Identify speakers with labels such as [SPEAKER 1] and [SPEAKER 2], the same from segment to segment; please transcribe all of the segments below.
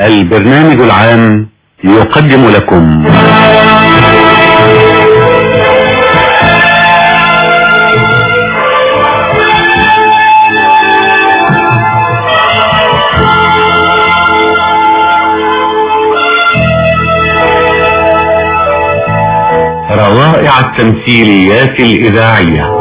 [SPEAKER 1] البرنامج العام يقدم لكم روائع التمثيليات الإذاعية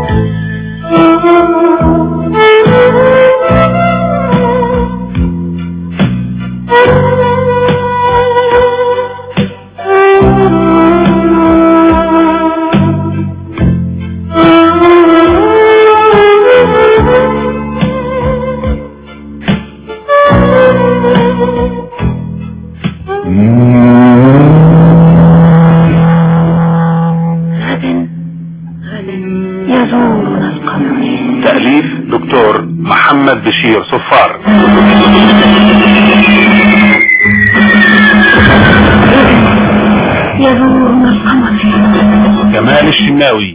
[SPEAKER 2] غدا غدا يزورنا القمر
[SPEAKER 1] تأليف دكتور محمد بشير صفار
[SPEAKER 2] يزورنا القمر
[SPEAKER 1] كمال الشناوي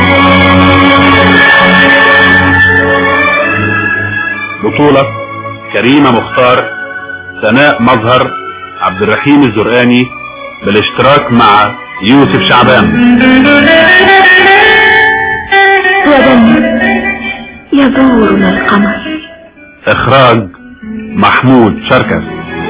[SPEAKER 1] بطولة كريمة مختار سناء مظهر عبد الرحيم الزرقاني بالاشتراك مع يوسف شعبان
[SPEAKER 2] غدا يزورنا القمر
[SPEAKER 1] اخراج محمود شركس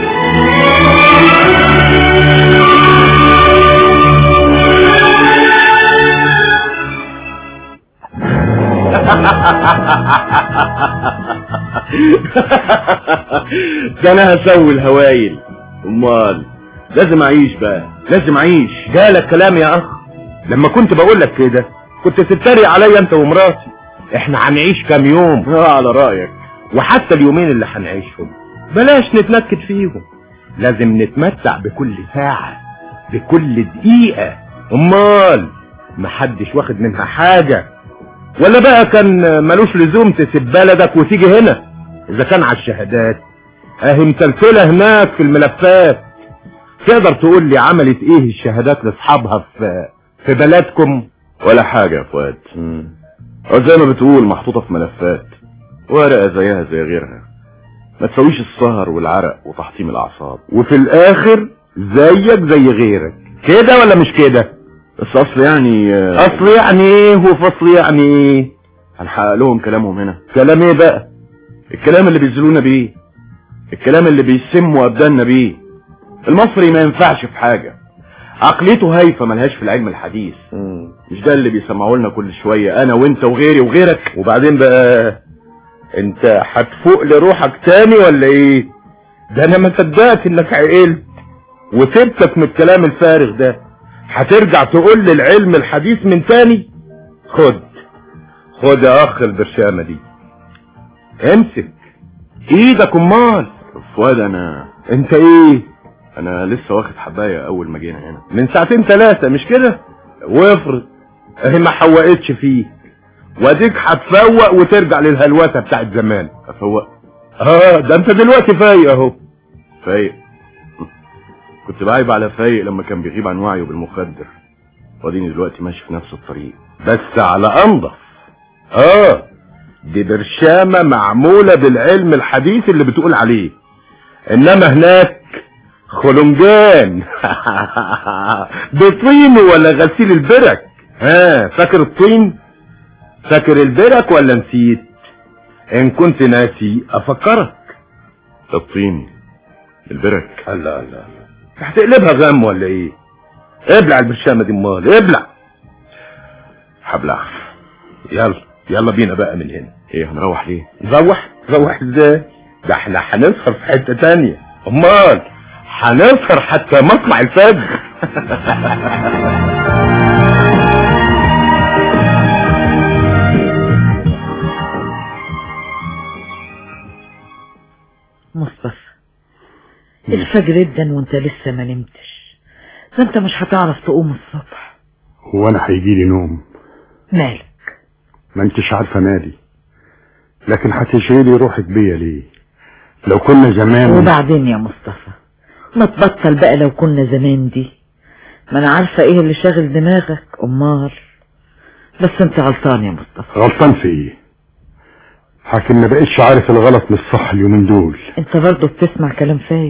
[SPEAKER 3] ده انا هسوي الهوايل امال لازم اعيش بقى لازم اعيش جالك كلام يا اخ لما كنت بقول لك كده كنت تتريق عليا انت ومراتي احنا هنعيش كام يوم اه على رايك وحتى اليومين اللي هنعيشهم بلاش نتنكد فيهم لازم نتمتع بكل ساعة بكل دقيقة امال محدش واخد منها حاجة ولا بقى كان ملوش لزوم تسيب بلدك وتيجي هنا اذا كان على الشهادات اهي متلتلة هناك في الملفات تقدر تقول لي عملت ايه الشهادات لاصحابها في في بلدكم
[SPEAKER 4] ولا حاجة يا فؤاد أو زي ما بتقول محطوطة في ملفات ورقة زيها زي غيرها ما تسويش السهر والعرق وتحطيم الأعصاب
[SPEAKER 3] وفي الاخر زيك زي غيرك كده ولا مش كده
[SPEAKER 4] بس أصل يعني آه،
[SPEAKER 3] اصل يعني ايه وفصل يعني ايه
[SPEAKER 4] هنحقق لهم كلامهم هنا
[SPEAKER 3] كلام ايه بقى
[SPEAKER 4] الكلام اللي بيزلونا بيه الكلام اللي بيسموا أبداننا بيه المصري ما ينفعش في حاجة عقليته هايفة ملهاش في العلم الحديث مش ده اللي بيسمعوا لنا كل شوية أنا وأنت وغيري وغيرك
[SPEAKER 3] وبعدين بقى انت هتفوق لروحك تاني ولا ايه ده انا ما صدقت انك عقلت وسبتك من الكلام الفارغ ده هترجع تقول لي العلم الحديث من تاني خد خد يا اخ البرشامة دي امسك ايدك امال
[SPEAKER 4] فؤاد أنا
[SPEAKER 3] انت ايه
[SPEAKER 4] أنا لسه واخد حباية أول ما جينا هنا
[SPEAKER 3] من ساعتين ثلاثة مش كده وافرض اهي ما حوقتش فيه واديك هتفوق وترجع للهلوسة بتاعت زمان
[SPEAKER 4] أفوق
[SPEAKER 3] اه ده انت دلوقتي فايق اهو
[SPEAKER 4] فايق كنت بعيب على فايق لما كان بيغيب عن وعيه بالمخدر واديني دلوقتي ماشي في نفس الطريق
[SPEAKER 3] بس على انضف اه دي برشامة معمولة بالعلم الحديث اللي بتقول عليه انما هناك خلنجان بطين ولا غسيل البرك ها فاكر الطين فاكر البرك ولا نسيت ان كنت ناسي افكرك
[SPEAKER 4] الطين البرك
[SPEAKER 3] الله الله هتقلبها غم ولا ايه ابلع البرشامة دي امال ابلع
[SPEAKER 4] هبلع
[SPEAKER 3] يلا يلا بينا بقى من هنا
[SPEAKER 4] ايه هنروح ليه
[SPEAKER 3] نروح نروح ازاي ده احنا هنسهر في حتة تانية امال هنسهر حتى مطلع الفجر
[SPEAKER 5] مصطفى الفجر ادن وانت لسه ما نمتش فانت مش هتعرف تقوم الصبح
[SPEAKER 6] هو انا هيجي لي نوم
[SPEAKER 5] مالك
[SPEAKER 6] ما انتش عارفه مالي لكن هتشغلي روحك بيا ليه لو كنا زمان
[SPEAKER 5] وبعدين يا مصطفى ما تبطل بقى لو كنا زمان دي ما انا عارفة ايه اللي شاغل دماغك امال بس انت غلطان يا مصطفى
[SPEAKER 6] غلطان في ايه حاكم ما بقتش عارف الغلط من الصح اليومين دول
[SPEAKER 5] انت برضه بتسمع كلام فايق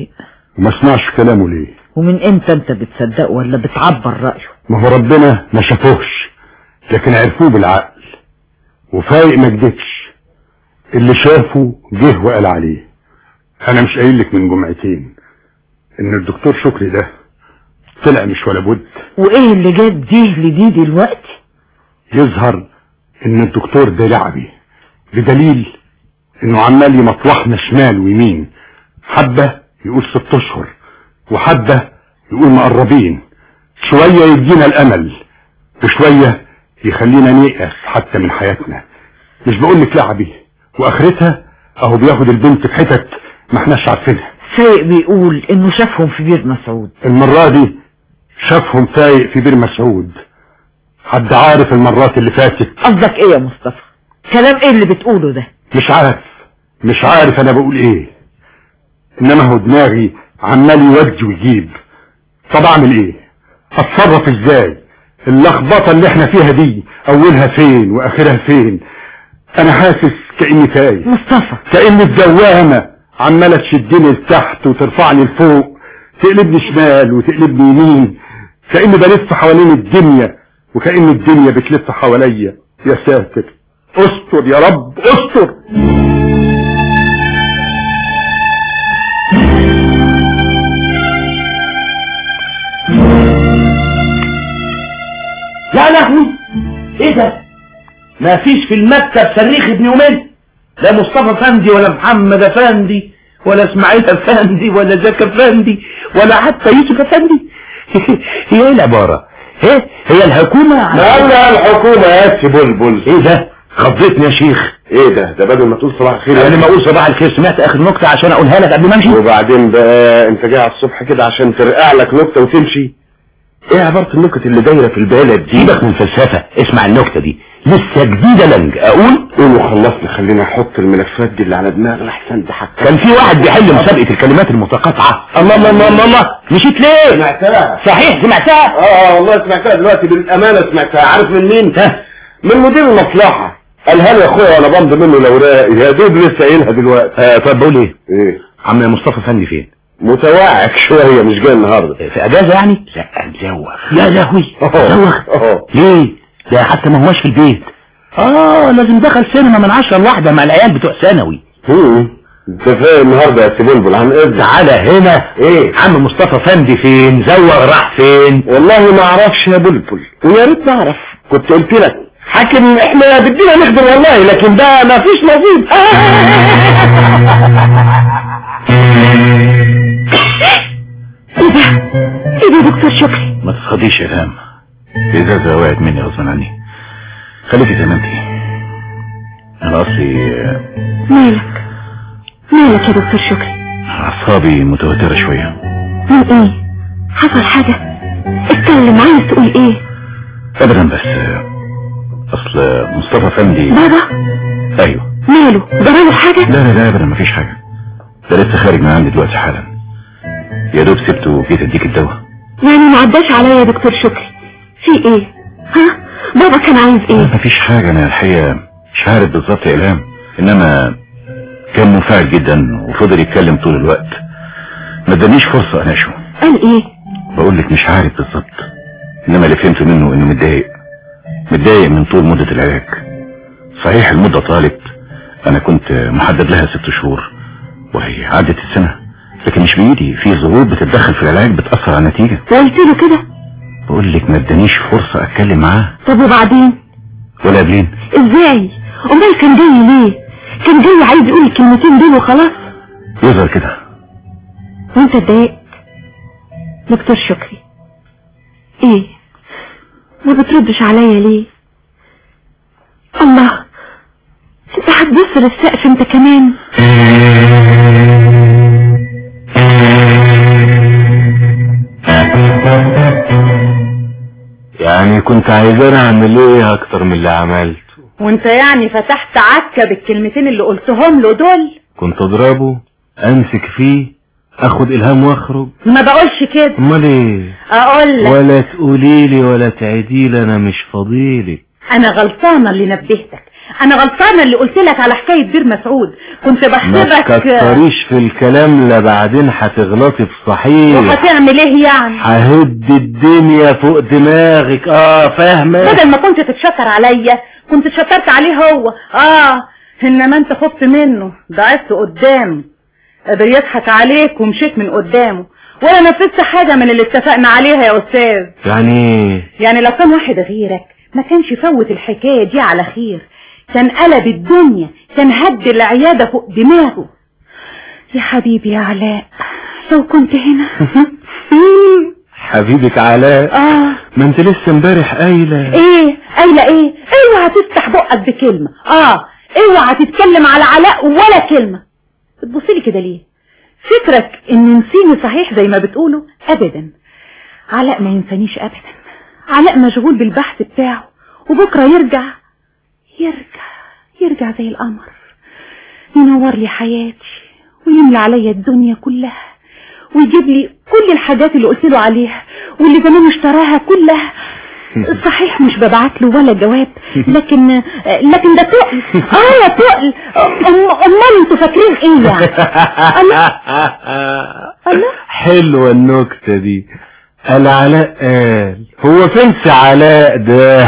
[SPEAKER 6] وما اسمعش كلامه ليه
[SPEAKER 5] ومن امتى انت بتصدقه ولا بتعبر رأيه
[SPEAKER 6] ما هو ربنا ما شافوهش لكن عرفوه بالعقل وفايق ما كدبش اللي شافه جه وقال عليه انا مش قايل لك من جمعتين ان الدكتور شكري ده طلع مش ولا بد
[SPEAKER 5] وايه اللي جاب دي لدي دلوقتي
[SPEAKER 6] يظهر ان الدكتور ده لعبي بدليل انه عمال يمطوحنا شمال ويمين حبة يقول ست اشهر وحبة يقول مقربين شوية يدينا الامل وشوية يخلينا نيأس حتى من حياتنا مش بقول لك لعبي واخرتها اهو بياخد البنت في حتت ما احناش عارفينها
[SPEAKER 5] فايق بيقول انه شافهم في بير مسعود
[SPEAKER 6] المرة دي شافهم فايق في بير مسعود حد عارف المرات اللي فاتت
[SPEAKER 5] قصدك ايه يا مصطفى كلام ايه اللي بتقوله ده
[SPEAKER 6] مش عارف مش عارف انا بقول ايه انما هو دماغي عمال يودي ويجيب طب اعمل ايه اتصرف ازاي اللخبطة اللي احنا فيها دي اولها فين واخرها فين انا حاسس كاني تايه
[SPEAKER 5] مصطفى
[SPEAKER 6] كاني الدوامة عمالة تشدني لتحت وترفعني لفوق تقلبني شمال وتقلبني يمين كاني بلف حوالين الدنيا وكأن الدنيا بتلف حواليا يا ساتر استر يا رب استر
[SPEAKER 3] يا لهوي ايه ده ما فيش في المكتب صريخ ابن يومين لا مصطفى فندي ولا محمد افندي ولا اسماعيل افندي ولا زكي افندي ولا حتى يوسف افندي هي ايه العبارة هي هي الحكومة
[SPEAKER 4] لا الحكومة يا سي بلبل
[SPEAKER 3] ايه ده خضتني يا شيخ
[SPEAKER 4] ايه ده ده بدل ما تقول صباح الخير
[SPEAKER 3] قبل ما اقول صباح الخير سمعت اخر نكتة عشان اقولها لك قبل ما امشي
[SPEAKER 4] وبعدين بقى انت جاي على الصبح كده عشان ترقع لك نكتة وتمشي ايه عبارة النكت اللي دايرة في البلد دي
[SPEAKER 3] سيبك من الفلسفة اسمع النكتة دي لسه جديدة لنج اقول
[SPEAKER 4] قول وخلصنا خلينا نحط الملفات دي اللي على دماغنا احسن تحكم
[SPEAKER 3] كان في واحد بيحل مسابقة الكلمات المتقاطعة الله الله الله الله, الله. مشيت ليه
[SPEAKER 4] سمعتها
[SPEAKER 3] صحيح سمعتها
[SPEAKER 4] اه والله سمعتها دلوقتي بالامانة سمعتها عارف من مين
[SPEAKER 3] ها
[SPEAKER 4] من مدير المصلحة قالها لي يا اخويا وانا بمضي منه الاوراق يا دوب لسه قايلها دلوقتي
[SPEAKER 3] آه طب بقول ايه
[SPEAKER 4] ايه
[SPEAKER 3] عم مصطفى فندي فين
[SPEAKER 4] متوعك شوية مش جاي النهاردة
[SPEAKER 3] في اجازة يعني لا مزوغ يا لهوي
[SPEAKER 4] أوه.
[SPEAKER 3] مزوغ
[SPEAKER 4] أوه.
[SPEAKER 3] ليه ده حتى ما هوش في البيت اه لازم دخل سينما من عشرة لواحدة مع العيال بتوع ثانوي
[SPEAKER 4] هم. انت فاهم النهاردة يا سي بلبل عن اذن
[SPEAKER 3] تعالى هنا
[SPEAKER 4] ايه
[SPEAKER 3] عم مصطفى فندي فين زوغ راح فين
[SPEAKER 4] والله ما اعرفش يا بلبل ويا ريت نعرف كنت قلت لك حاكم احنا بدينا نخدم والله لكن ده ما فيش نصيب
[SPEAKER 2] ايه ده ايه ده يا دكتور شكري
[SPEAKER 3] ما تتخضيش يا هام الازازة وقعت مني غصبا عني خليكي زي ما انتي انا اصلي آه،
[SPEAKER 2] مالك مالك يا دكتور شكري
[SPEAKER 3] اعصابي متوترة شوية
[SPEAKER 2] من ايه حصل حاجة اتكلم عايز تقول ايه
[SPEAKER 3] ابدا بس آه، اصل مصطفى فندي
[SPEAKER 2] بابا
[SPEAKER 3] ايوه
[SPEAKER 2] ماله جراله حاجة
[SPEAKER 3] لا لا لا ابدا مفيش حاجة ده لسه خارج من عندي دلوقتي حالا يا دوب سبته وجيت اديك الدواء
[SPEAKER 2] يعني ما عداش عليا يا دكتور شكري في ايه ها بابا كان عايز ايه
[SPEAKER 3] مفيش حاجة انا الحقيقة مش عارف بالظبط يا الهام انما كان منفعل جدا وفضل يتكلم طول الوقت ما ادانيش فرصة اناقشه
[SPEAKER 2] قال ايه
[SPEAKER 3] بقول لك مش عارف بالظبط انما اللي فهمته منه انه متضايق متضايق من طول مدة العلاج صحيح المدة طالت انا كنت محدد لها ست شهور وهي عدت السنة لكن مش بايدي في ظروف بتتدخل في العلاج بتأثر على النتيجة
[SPEAKER 2] وقلت له كده
[SPEAKER 3] بقول لك ما ادانيش فرصة اتكلم معاه
[SPEAKER 2] طب وبعدين
[SPEAKER 3] ولا قبلين
[SPEAKER 2] ازاي امال كان جاي ليه كان جاي عايز يقول الكلمتين دول وخلاص
[SPEAKER 3] يظهر كده
[SPEAKER 2] وانت اتضايقت دكتور شكري ايه ما بتردش عليا ليه الله انت هتبص للسقف انت كمان
[SPEAKER 4] يعني كنت عايزاني اعمل ايه اكتر من اللي عملته
[SPEAKER 7] وانت يعني فتحت عكة بالكلمتين اللي قلتهم له دول
[SPEAKER 4] كنت اضربه امسك فيه اخد الهام واخرج
[SPEAKER 7] ما بقولش كده
[SPEAKER 4] امال ايه
[SPEAKER 7] اقول لك
[SPEAKER 4] ولا تقولي لي ولا تعدي لي انا مش فضيلك
[SPEAKER 7] انا غلطانة اللي نبهتك انا غلطانة اللي قلت لك على حكاية بير مسعود كنت
[SPEAKER 3] ما
[SPEAKER 7] بحسبك
[SPEAKER 3] تكتريش في الكلام لا بعدين هتغلطي في صحيح
[SPEAKER 7] وهتعمل ايه يعني
[SPEAKER 3] ههد الدنيا فوق دماغك اه فاهمة
[SPEAKER 7] بدل ما كنت تتشطر عليا كنت اتشطرت عليه هو اه انما انت خفت منه ضعفت قدامه قدر يضحك عليك ومشيت من قدامه ولا نفذت حاجة من اللي اتفقنا عليها يا استاذ
[SPEAKER 3] يعني
[SPEAKER 7] يعني لو كان واحد غيرك ما كانش فوت الحكاية دي على خير كان قلب الدنيا كان هد العيادة فوق دماغه يا حبيبي يا علاء لو كنت هنا
[SPEAKER 3] حبيبك علاء
[SPEAKER 7] اه
[SPEAKER 3] ما انت لسه امبارح قايله
[SPEAKER 7] ايه قايله ايه اوعى تفتح بقك بكلمة اه اوعى تتكلم على علاء ولا كلمة بتبصلي كده ليه فكرك ان نسيني صحيح زي ما بتقولوا ابدا علاء ما ينسانيش ابدا علاء مشغول بالبحث بتاعه وبكرة يرجع يرجع يرجع زي القمر ينور لي حياتي ويملى عليا الدنيا كلها ويجيب لي كل الحاجات اللي قلت له عليها واللي زمان اشتراها كلها صحيح مش ببعت له ولا جواب لكن لكن ده تقل اه تقل أم- امال انتوا فاكرين ايه يعني الله الله
[SPEAKER 3] حلوة النكتة دي قال علاء قال هو فين سي علاء ده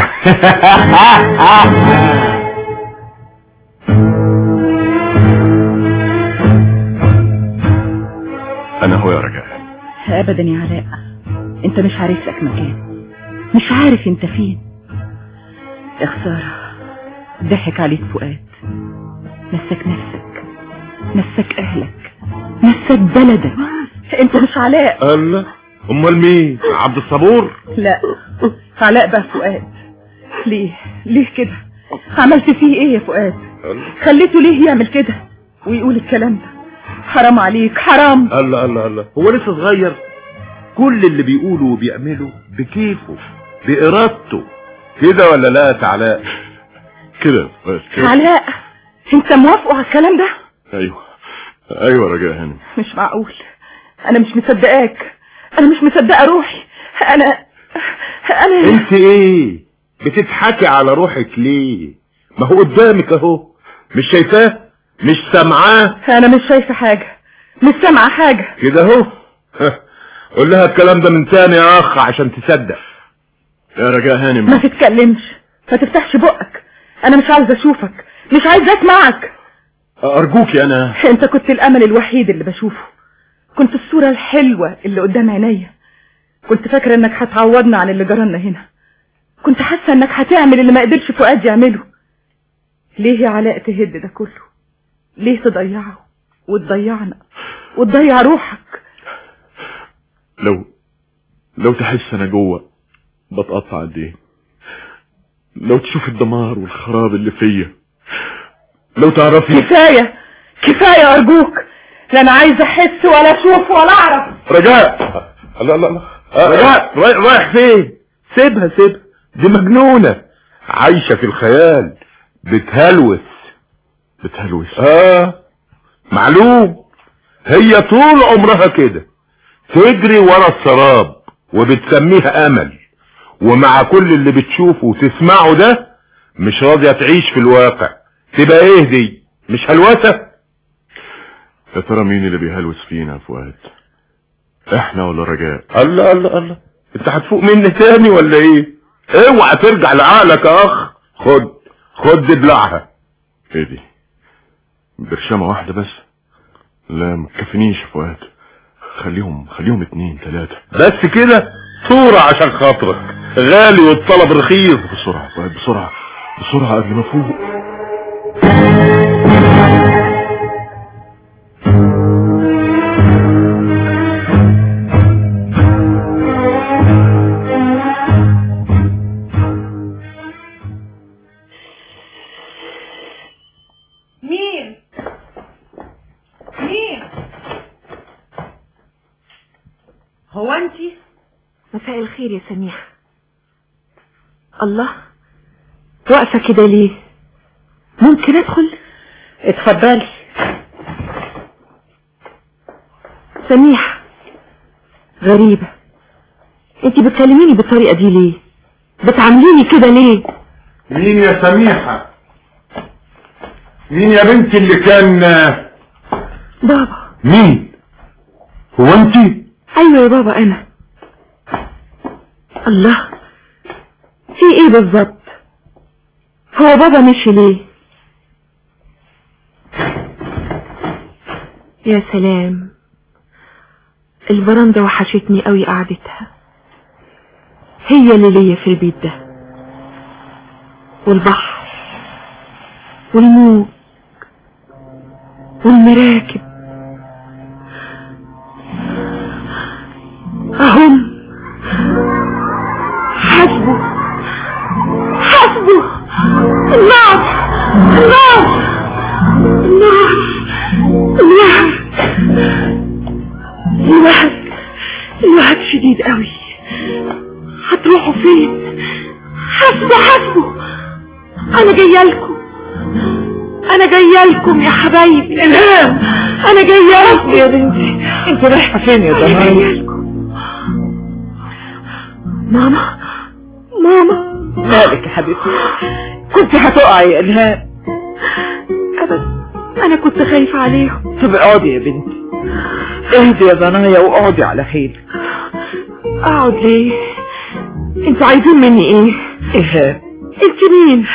[SPEAKER 4] انا هو يا رجاء
[SPEAKER 7] ابدا يا علاء انت مش عارف لك مكان مش عارف انت فين يا خسارة ضحك عليك فؤاد نسك نفسك نسك اهلك نسك بلدك انت مش علاء
[SPEAKER 4] الله امال مين عبد الصبور
[SPEAKER 7] لا علاء بقى فؤاد ليه ليه كده عملت فيه ايه يا فؤاد خليته ليه يعمل كده ويقول الكلام ده حرام عليك حرام
[SPEAKER 4] الله الله الله هو لسه صغير كل اللي بيقوله وبيعمله بكيفه بإرادته كده ولا لا يا علاء كده بس كده
[SPEAKER 7] علاء انت موافقه على الكلام ده
[SPEAKER 4] ايوه ايوه رجاء هانم
[SPEAKER 7] مش معقول انا مش مصدقاك انا مش مصدقه روحي انا انا
[SPEAKER 4] انت ايه بتضحكي على روحك ليه ما هو قدامك اهو مش شايفاه مش سامعاه
[SPEAKER 7] انا مش شايفه حاجه مش سامعه حاجه
[SPEAKER 4] كده اهو قول لها الكلام ده من تاني يا اخ عشان تصدق يا رجاء
[SPEAKER 7] ما
[SPEAKER 4] هانم
[SPEAKER 7] تتكلمش ما تفتحش بقك انا مش عايزه اشوفك مش عايزه اسمعك
[SPEAKER 4] ارجوكي انا
[SPEAKER 7] انت كنت الامل الوحيد اللي بشوفه كنت الصورة الحلوة اللي قدام عينيا كنت فاكرة انك هتعوضنا عن اللي جرالنا هنا كنت حاسة انك هتعمل اللي ما قدرش فؤاد يعمله ليه يا علاء تهد ده كله ليه تضيعه وتضيعنا وتضيع روحك
[SPEAKER 4] لو لو تحس انا جوه بتقطع قد ايه لو تشوف الدمار والخراب اللي فيا لو تعرفي
[SPEAKER 7] كفاية كفاية ارجوك لا انا عايزة احس ولا اشوف ولا اعرف
[SPEAKER 4] رجاء لا لا لا رجاء رايح رايح فين سيبها سيبها دي مجنونة عايشة في الخيال بتهلوس بتهلوس اه معلوم هي طول عمرها كده تجري ورا السراب وبتسميها امل ومع كل اللي بتشوفه وتسمعه ده مش راضية تعيش في الواقع تبقى ايه دي مش هلوسة يا ترى مين اللي بيهلوس فينا يا فؤاد احنا ولا رجاء الله الله الله انت هتفوق مني تاني ولا ايه اوعى ترجع لعقلك يا اخ خد خد دلعها ايه دي برشامة واحدة بس لا ما تكفنيش يا فؤاد خليهم خليهم اتنين تلاتة بس كده صورة عشان خاطرك غالي والطلب رخيص بسرعة يا فؤاد بسرعة بسرعة قبل ما افوق
[SPEAKER 7] مين مين هو انتي
[SPEAKER 2] مساء الخير يا سميحة الله واقفة كده ليه ممكن ادخل
[SPEAKER 7] اتفضلي
[SPEAKER 2] سميحة غريبة انتي بتكلميني بالطريقة دي ليه بتعامليني كده ليه
[SPEAKER 6] مين يا سميحة مين يا بنتي اللي كان
[SPEAKER 2] بابا
[SPEAKER 6] مين هو انت
[SPEAKER 2] ايوه يا بابا انا الله في ايه بالظبط هو بابا مشي ليه يا سلام البرندة وحشتني قوي قعدتها هي اللي ليا في البيت ده والبحر والموج والمراكب أهم حسبه حسبه النار النار النار الوهج الوهج الوهج شديد قوي هتروحوا فين حسبه حسبه انا جايه لكم انا جايه لكم يا حبايبي الهام انا جايه لكم
[SPEAKER 5] يا بنتي انت رايحة فين يا
[SPEAKER 2] انا جايه
[SPEAKER 5] ضنايا
[SPEAKER 2] لكم ماما ماما
[SPEAKER 5] مالك يا حبيبتي كنت هتقعي يا الهام
[SPEAKER 2] ابدا انا كنت خايفه عليهم
[SPEAKER 5] طب اقعدي يا بنتي اهدي يا ضنايا واقعدي على حيلك
[SPEAKER 2] اقعد ليه انتوا عايزين مني ايه
[SPEAKER 5] الهام
[SPEAKER 2] انت مين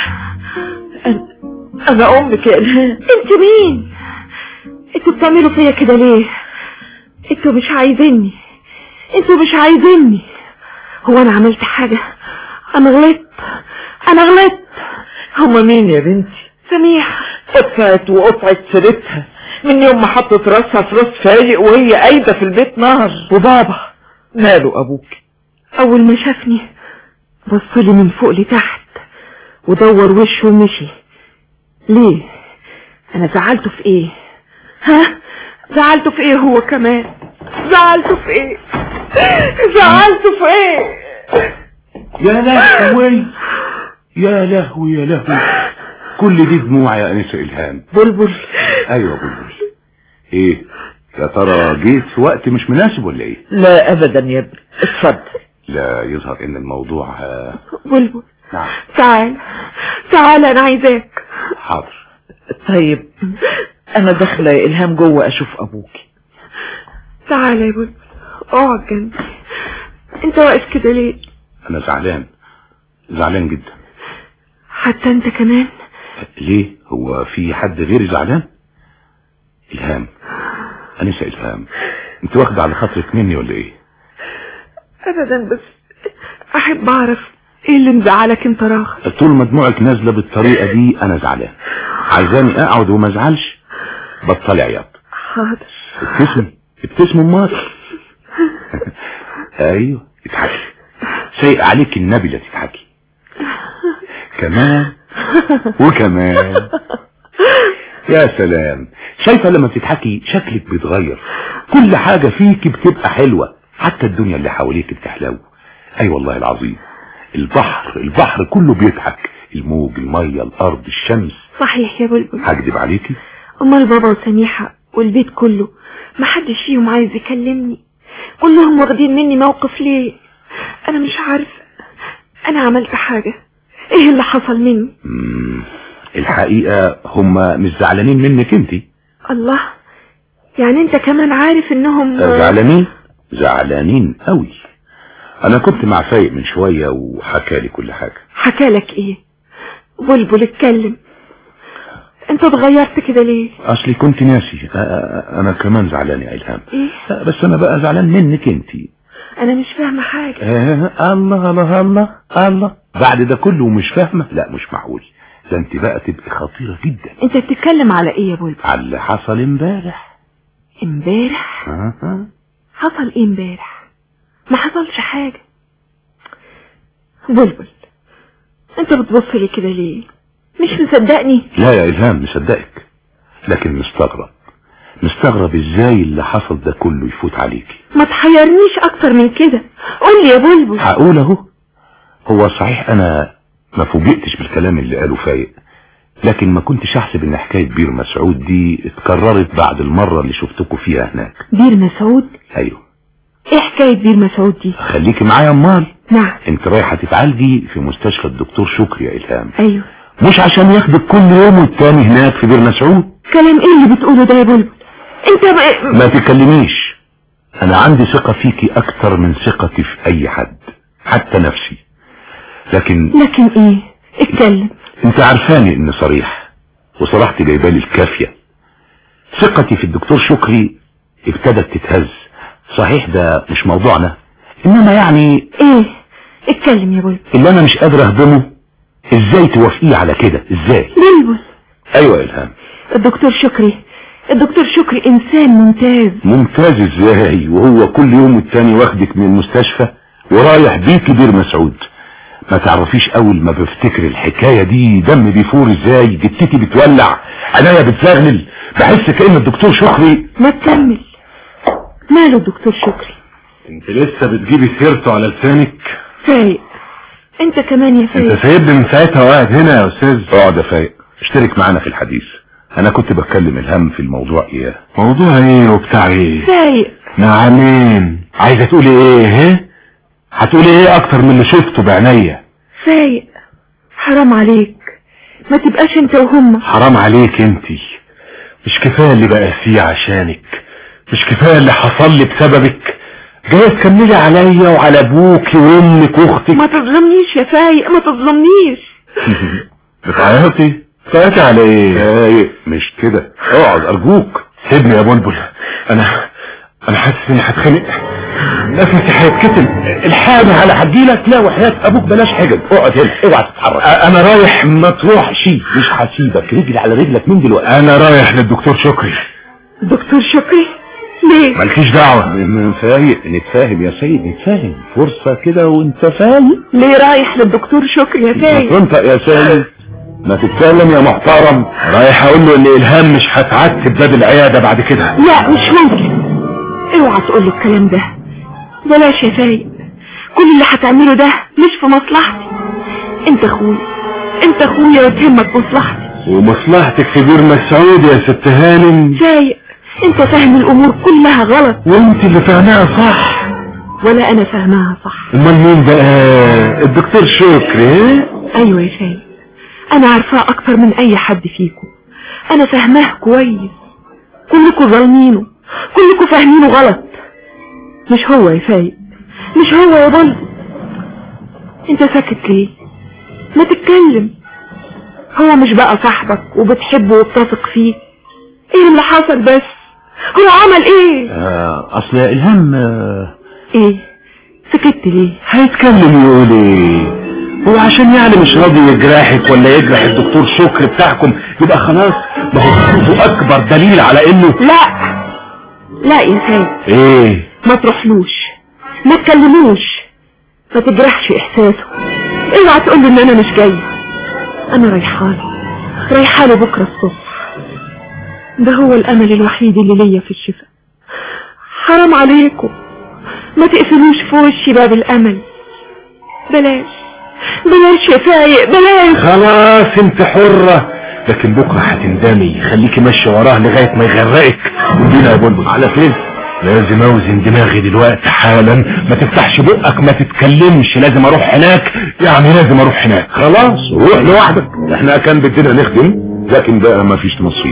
[SPEAKER 5] انا امك يا الهام
[SPEAKER 2] انت مين انتوا بتعملوا فيا كده ليه انتوا مش عايزيني انتوا مش عايزيني هو انا عملت حاجة انا غلطت انا غلطت
[SPEAKER 5] هما مين يا بنتي
[SPEAKER 2] سميح
[SPEAKER 5] قطعت وقطعت سيرتها من يوم ما حطت راسها في راس فايق وهي قايدة في البيت نار وبابا ماله ابوك
[SPEAKER 2] اول ما شافني بصلي من فوق لتحت ودور وشه ومشي ليه انا زعلته في ايه ها زعلته في ايه هو كمان زعلته في ايه زعلته في ايه
[SPEAKER 1] يا لهوي يا لهوي يا لهوي كل دي دموع يا انسه الهام
[SPEAKER 5] بلبل
[SPEAKER 1] ايوه بلبل ايه يا ترى جيت في وقت مش مناسب ولا ايه
[SPEAKER 5] لا ابدا يا ابني اتفضل
[SPEAKER 1] لا يظهر ان الموضوع آه،
[SPEAKER 2] بلبل
[SPEAKER 1] نعم
[SPEAKER 2] تعال تعال انا عايزاك
[SPEAKER 1] حاضر
[SPEAKER 5] طيب انا داخله يا الهام جوه اشوف ابوك
[SPEAKER 2] تعال يا بلبل اقعد جنبي انت واقف كده ليه
[SPEAKER 1] انا زعلان زعلان جدا
[SPEAKER 2] حتى انت كمان
[SPEAKER 1] ليه هو في حد غيري زعلان الهام انسه الهام انت واخده على خاطرك مني ولا ايه
[SPEAKER 2] ابدا بس احب اعرف ايه اللي مزعلك انت راغب
[SPEAKER 1] طول ما دموعك نازله بالطريقه دي انا زعلان عايزاني اقعد وما ازعلش بطلي عياط
[SPEAKER 2] حاضر
[SPEAKER 1] ابتسمي ابتسمي امال ايوه اضحكي سايق عليك النبي لا تضحكي كمان وكمان يا سلام شايفه لما بتضحكي شكلك بيتغير كل حاجه فيك بتبقى حلوه حتى الدنيا اللي حواليك بتحلو اي أيوة والله العظيم البحر البحر كله بيضحك الموج الميه الارض الشمس
[SPEAKER 2] صحيح يا بلبل
[SPEAKER 1] هكدب عليكي
[SPEAKER 2] امال بابا وسميحة والبيت كله محدش فيهم عايز يكلمني كلهم واخدين مني موقف ليه انا مش عارفة انا عملت حاجة ايه اللي حصل مني
[SPEAKER 1] مم، الحقيقه هم مش زعلانين منك انتي
[SPEAKER 2] الله يعني انت كمان عارف انهم
[SPEAKER 1] زعلانين زعلانين قوي انا كنت مع فايق من شوية وحكى لي كل حاجة
[SPEAKER 2] حكالك ايه بلبل اتكلم انت اتغيرت كده ليه
[SPEAKER 1] اصلي كنت ناسي أ- أ- انا كمان زعلان يا الهام
[SPEAKER 2] ايه
[SPEAKER 1] لا، بس انا بقى زعلان منك انتي
[SPEAKER 2] انا مش فاهمة حاجة
[SPEAKER 1] آه الله الله الله الله بعد ده كله ومش فاهمة لا مش معقول ده انت بقى تبقي خطيرة جدا
[SPEAKER 2] انت بتتكلم على ايه يا بلبل
[SPEAKER 1] على اللي حصل امبارح
[SPEAKER 2] امبارح
[SPEAKER 1] آه، آه.
[SPEAKER 2] حصل ايه امبارح ما حصلش حاجة بلبل انت بتبص لي كده ليه مش مصدقني
[SPEAKER 1] لا يا الهام مصدقك لكن مستغرب مستغرب ازاي اللي حصل ده كله يفوت عليكي
[SPEAKER 2] ما تحيرنيش اكتر من كده قول لي يا بلبل
[SPEAKER 1] هقول اهو هو صحيح انا ما فوجئتش بالكلام اللي قاله فايق لكن ما كنتش احسب ان حكاية بير مسعود دي اتكررت بعد المرة اللي شفتكوا فيها هناك
[SPEAKER 2] بير مسعود
[SPEAKER 1] ايوه
[SPEAKER 2] ايه حكاية بير مسعود دي
[SPEAKER 1] خليكي معايا امال
[SPEAKER 2] نعم
[SPEAKER 1] انت رايحة تتعالجي في مستشفى الدكتور شكري يا الهام
[SPEAKER 2] ايوه
[SPEAKER 1] مش عشان ياخدك كل يوم والتاني هناك في بير مسعود
[SPEAKER 2] كلام ايه اللي بتقوله ده يا بلبل انت بقى
[SPEAKER 1] ما تكلميش انا عندي ثقة فيكي اكتر من ثقتي في اي حد حتى نفسي لكن
[SPEAKER 2] لكن ايه اتكلم
[SPEAKER 1] انت عارفاني اني صريح وصراحتي جايبالي الكافية ثقتي في الدكتور شكري ابتدت تتهز صحيح ده مش موضوعنا انما يعني
[SPEAKER 2] ايه اتكلم يا بلبل
[SPEAKER 1] اللي انا مش قادر اهضمه ازاي توافقيه على كده ازاي
[SPEAKER 2] بلبل
[SPEAKER 1] ايوه يا الهام
[SPEAKER 2] الدكتور شكري الدكتور شكري انسان ممتاز
[SPEAKER 1] ممتاز ازاي وهو كل يوم والتاني واخدك من المستشفى ورايح بيك بير مسعود ما تعرفيش اول ما بفتكر الحكاية دي دم بيفور ازاي جتتي بتولع عينيا بتزغلل بحس كأن الدكتور شكري
[SPEAKER 2] ما تكمل ماله الدكتور شكري
[SPEAKER 6] انت لسه بتجيبي سيرته على لسانك
[SPEAKER 2] فايق انت كمان يا
[SPEAKER 6] انت
[SPEAKER 2] فايق
[SPEAKER 6] سايبني من ساعتها وقاعد هنا يا استاذ
[SPEAKER 1] اقعد يا فايق اشترك معانا في الحديث انا كنت بتكلم الهم في الموضوع اياه
[SPEAKER 6] موضوع ايه وبتاع ايه
[SPEAKER 2] فايق
[SPEAKER 6] نعمين عايزه تقولي ايه ها هتقولي ايه اكتر من اللي شفته بعينيا
[SPEAKER 2] فايق حرام عليك ما تبقاش انت وهم
[SPEAKER 6] حرام عليك انتي مش كفايه اللي بقى فيه عشانك مش كفايه اللي حصل لي بسببك جايه تكملي عليا وعلى ابوكي وامك واختك
[SPEAKER 2] ما تظلمنيش يا فايق ما تظلمنيش
[SPEAKER 6] بتعيطي بتعيطي على ايه
[SPEAKER 1] فايق مش كده اقعد ارجوك
[SPEAKER 6] سيبني يا بلبل انا انا حاسس اني هتخنق نفسي هيتكتم
[SPEAKER 1] الحاجة على هديلك لا وحياة ابوك بلاش حجج اقعد هنا اوعى تتحرك
[SPEAKER 6] انا رايح
[SPEAKER 1] ما تروحش مش هسيبك رجل على رجلك من دلوقتي
[SPEAKER 6] انا رايح للدكتور شكري
[SPEAKER 2] دكتور شكري ليه
[SPEAKER 6] مالكيش دعوه
[SPEAKER 1] م- فايق نتفاهم يا سيد نتفاهم فرصة كده وانت فايق
[SPEAKER 2] ليه رايح للدكتور شكري يا
[SPEAKER 1] ما
[SPEAKER 2] فايق
[SPEAKER 1] تنطق يا سيد ما تتكلم يا محترم
[SPEAKER 6] رايح اقول له ان الهام مش هتعتب باب العياده بعد كده
[SPEAKER 2] لا مش ممكن اوعى تقول له الكلام ده بلاش يا فايق كل اللي هتعمله ده مش في مصلحتي انت اخويا انت اخويا وتهمك مصلحتي
[SPEAKER 6] ومصلحتك في بير مسعود يا ست هانم
[SPEAKER 2] فايق انت فاهم الامور كلها غلط
[SPEAKER 6] وانت اللي فاهماها صح
[SPEAKER 2] ولا انا فاهماها صح
[SPEAKER 6] امال مين بقى الدكتور شكري ها؟
[SPEAKER 2] ايوه يا فايق انا عارفاه اكتر من اي حد فيكم انا فاهماه كويس كلكم ظالمينه كلكم فاهمينه غلط مش هو يا فايق مش هو يا بلد انت ساكت ليه ما تتكلم هو مش بقى صاحبك وبتحبه وبتثق فيه ايه اللي حصل بس هو عمل ايه
[SPEAKER 1] آه اصل يا الهام آه
[SPEAKER 2] ايه سكت ليه
[SPEAKER 6] هيتكلم يقول ايه هو عشان يعني مش راضي يجرحك ولا يجرح الدكتور شكري بتاعكم يبقى خلاص ما هو خوفه اكبر دليل على انه
[SPEAKER 2] لا لا يا فايق
[SPEAKER 6] ايه
[SPEAKER 2] ما تروحلوش ما تكلموش ما تجرحش احساسه اوعى تقول له ان انا مش جاي انا رايحاله رايحاله بكره الصبح ده هو الامل الوحيد اللي ليا في الشفاء حرام عليكم ما تقفلوش في وشي باب الامل بلاش بلاش يا فايق بلاش
[SPEAKER 6] خلاص انت حرة لكن بكرة هتندمي خليكي ماشية وراه لغاية ما يغرقك ودينا يا بلبل على فين لازم اوزن دماغي دلوقتي حالا ما تفتحش بقك ما تتكلمش لازم اروح هناك يعني لازم اروح هناك
[SPEAKER 1] خلاص روح لوحدك احنا كان بدنا نخدم لكن بقى ما فيش نصيب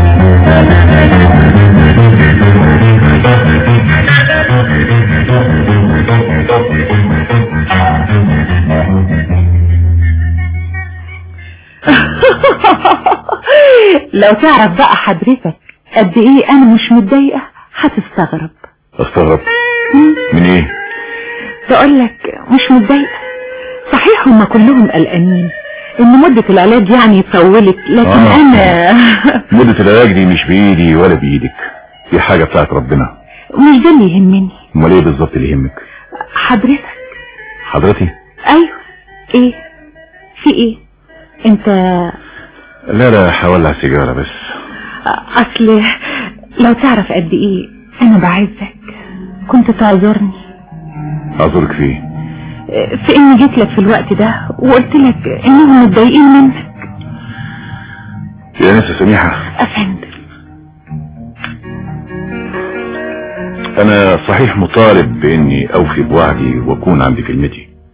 [SPEAKER 7] لو تعرف بقى حضرتك قد ايه انا مش متضايقة هتستغرب
[SPEAKER 1] استغرب من ايه
[SPEAKER 7] بقول لك مش متضايقة صحيح هم كلهم قلقانين ان مدة العلاج يعني طولت لكن
[SPEAKER 1] آه.
[SPEAKER 7] انا
[SPEAKER 1] مدة العلاج دي مش بايدي ولا بايدك دي حاجة بتاعت ربنا
[SPEAKER 7] مش ده اللي يهمني
[SPEAKER 1] امال ايه بالظبط اللي يهمك
[SPEAKER 7] حضرتك
[SPEAKER 1] حضرتي
[SPEAKER 7] ايوه ايه في ايه انت
[SPEAKER 1] لا لا هولع سيجارة بس
[SPEAKER 7] اصل لو تعرف قد ايه انا بعزك كنت تعذرني
[SPEAKER 1] اعذرك في ايه
[SPEAKER 7] في اني جيت لك في الوقت ده وقلت لك انهم متضايقين منك
[SPEAKER 1] يا ناس سميحة
[SPEAKER 7] افندم
[SPEAKER 1] انا صحيح مطالب باني اوفي بوعدي واكون عند كلمتي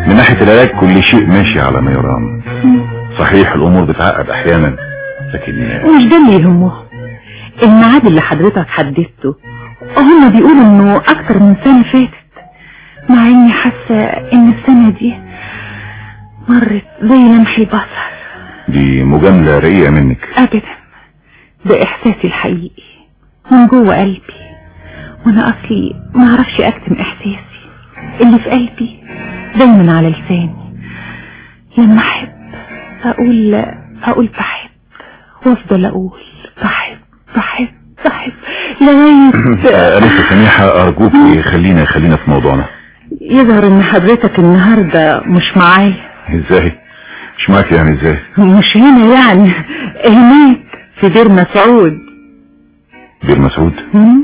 [SPEAKER 1] من ناحية العلاج كل شيء ماشي على ما يرام صحيح الامور بتعقد احيانا لكن
[SPEAKER 7] مش ده اللي يهمه الميعاد اللي حضرتك حددته هم بيقولوا انه اكتر من سنة فاتت مع اني حاسة ان السنة دي مرت زي لمح البصر
[SPEAKER 1] دي مجاملة رقيقة منك
[SPEAKER 7] ابدا ده احساسي الحقيقي من جوه قلبي وانا اصلي ما اعرفش اكتم احساسي اللي في قلبي دايما على لساني لما احب اقول اقول بحب وافضل اقول بحب بحب بحب لغاية
[SPEAKER 1] أنسة سميحة أرجوك خلينا خلينا في موضوعنا
[SPEAKER 7] يظهر ان حضرتك النهاردة مش معايا
[SPEAKER 1] ازاي مش معاك يعني ازاي
[SPEAKER 7] مش هنا يعني هناك في دير مسعود
[SPEAKER 1] بير مسعود
[SPEAKER 7] هم؟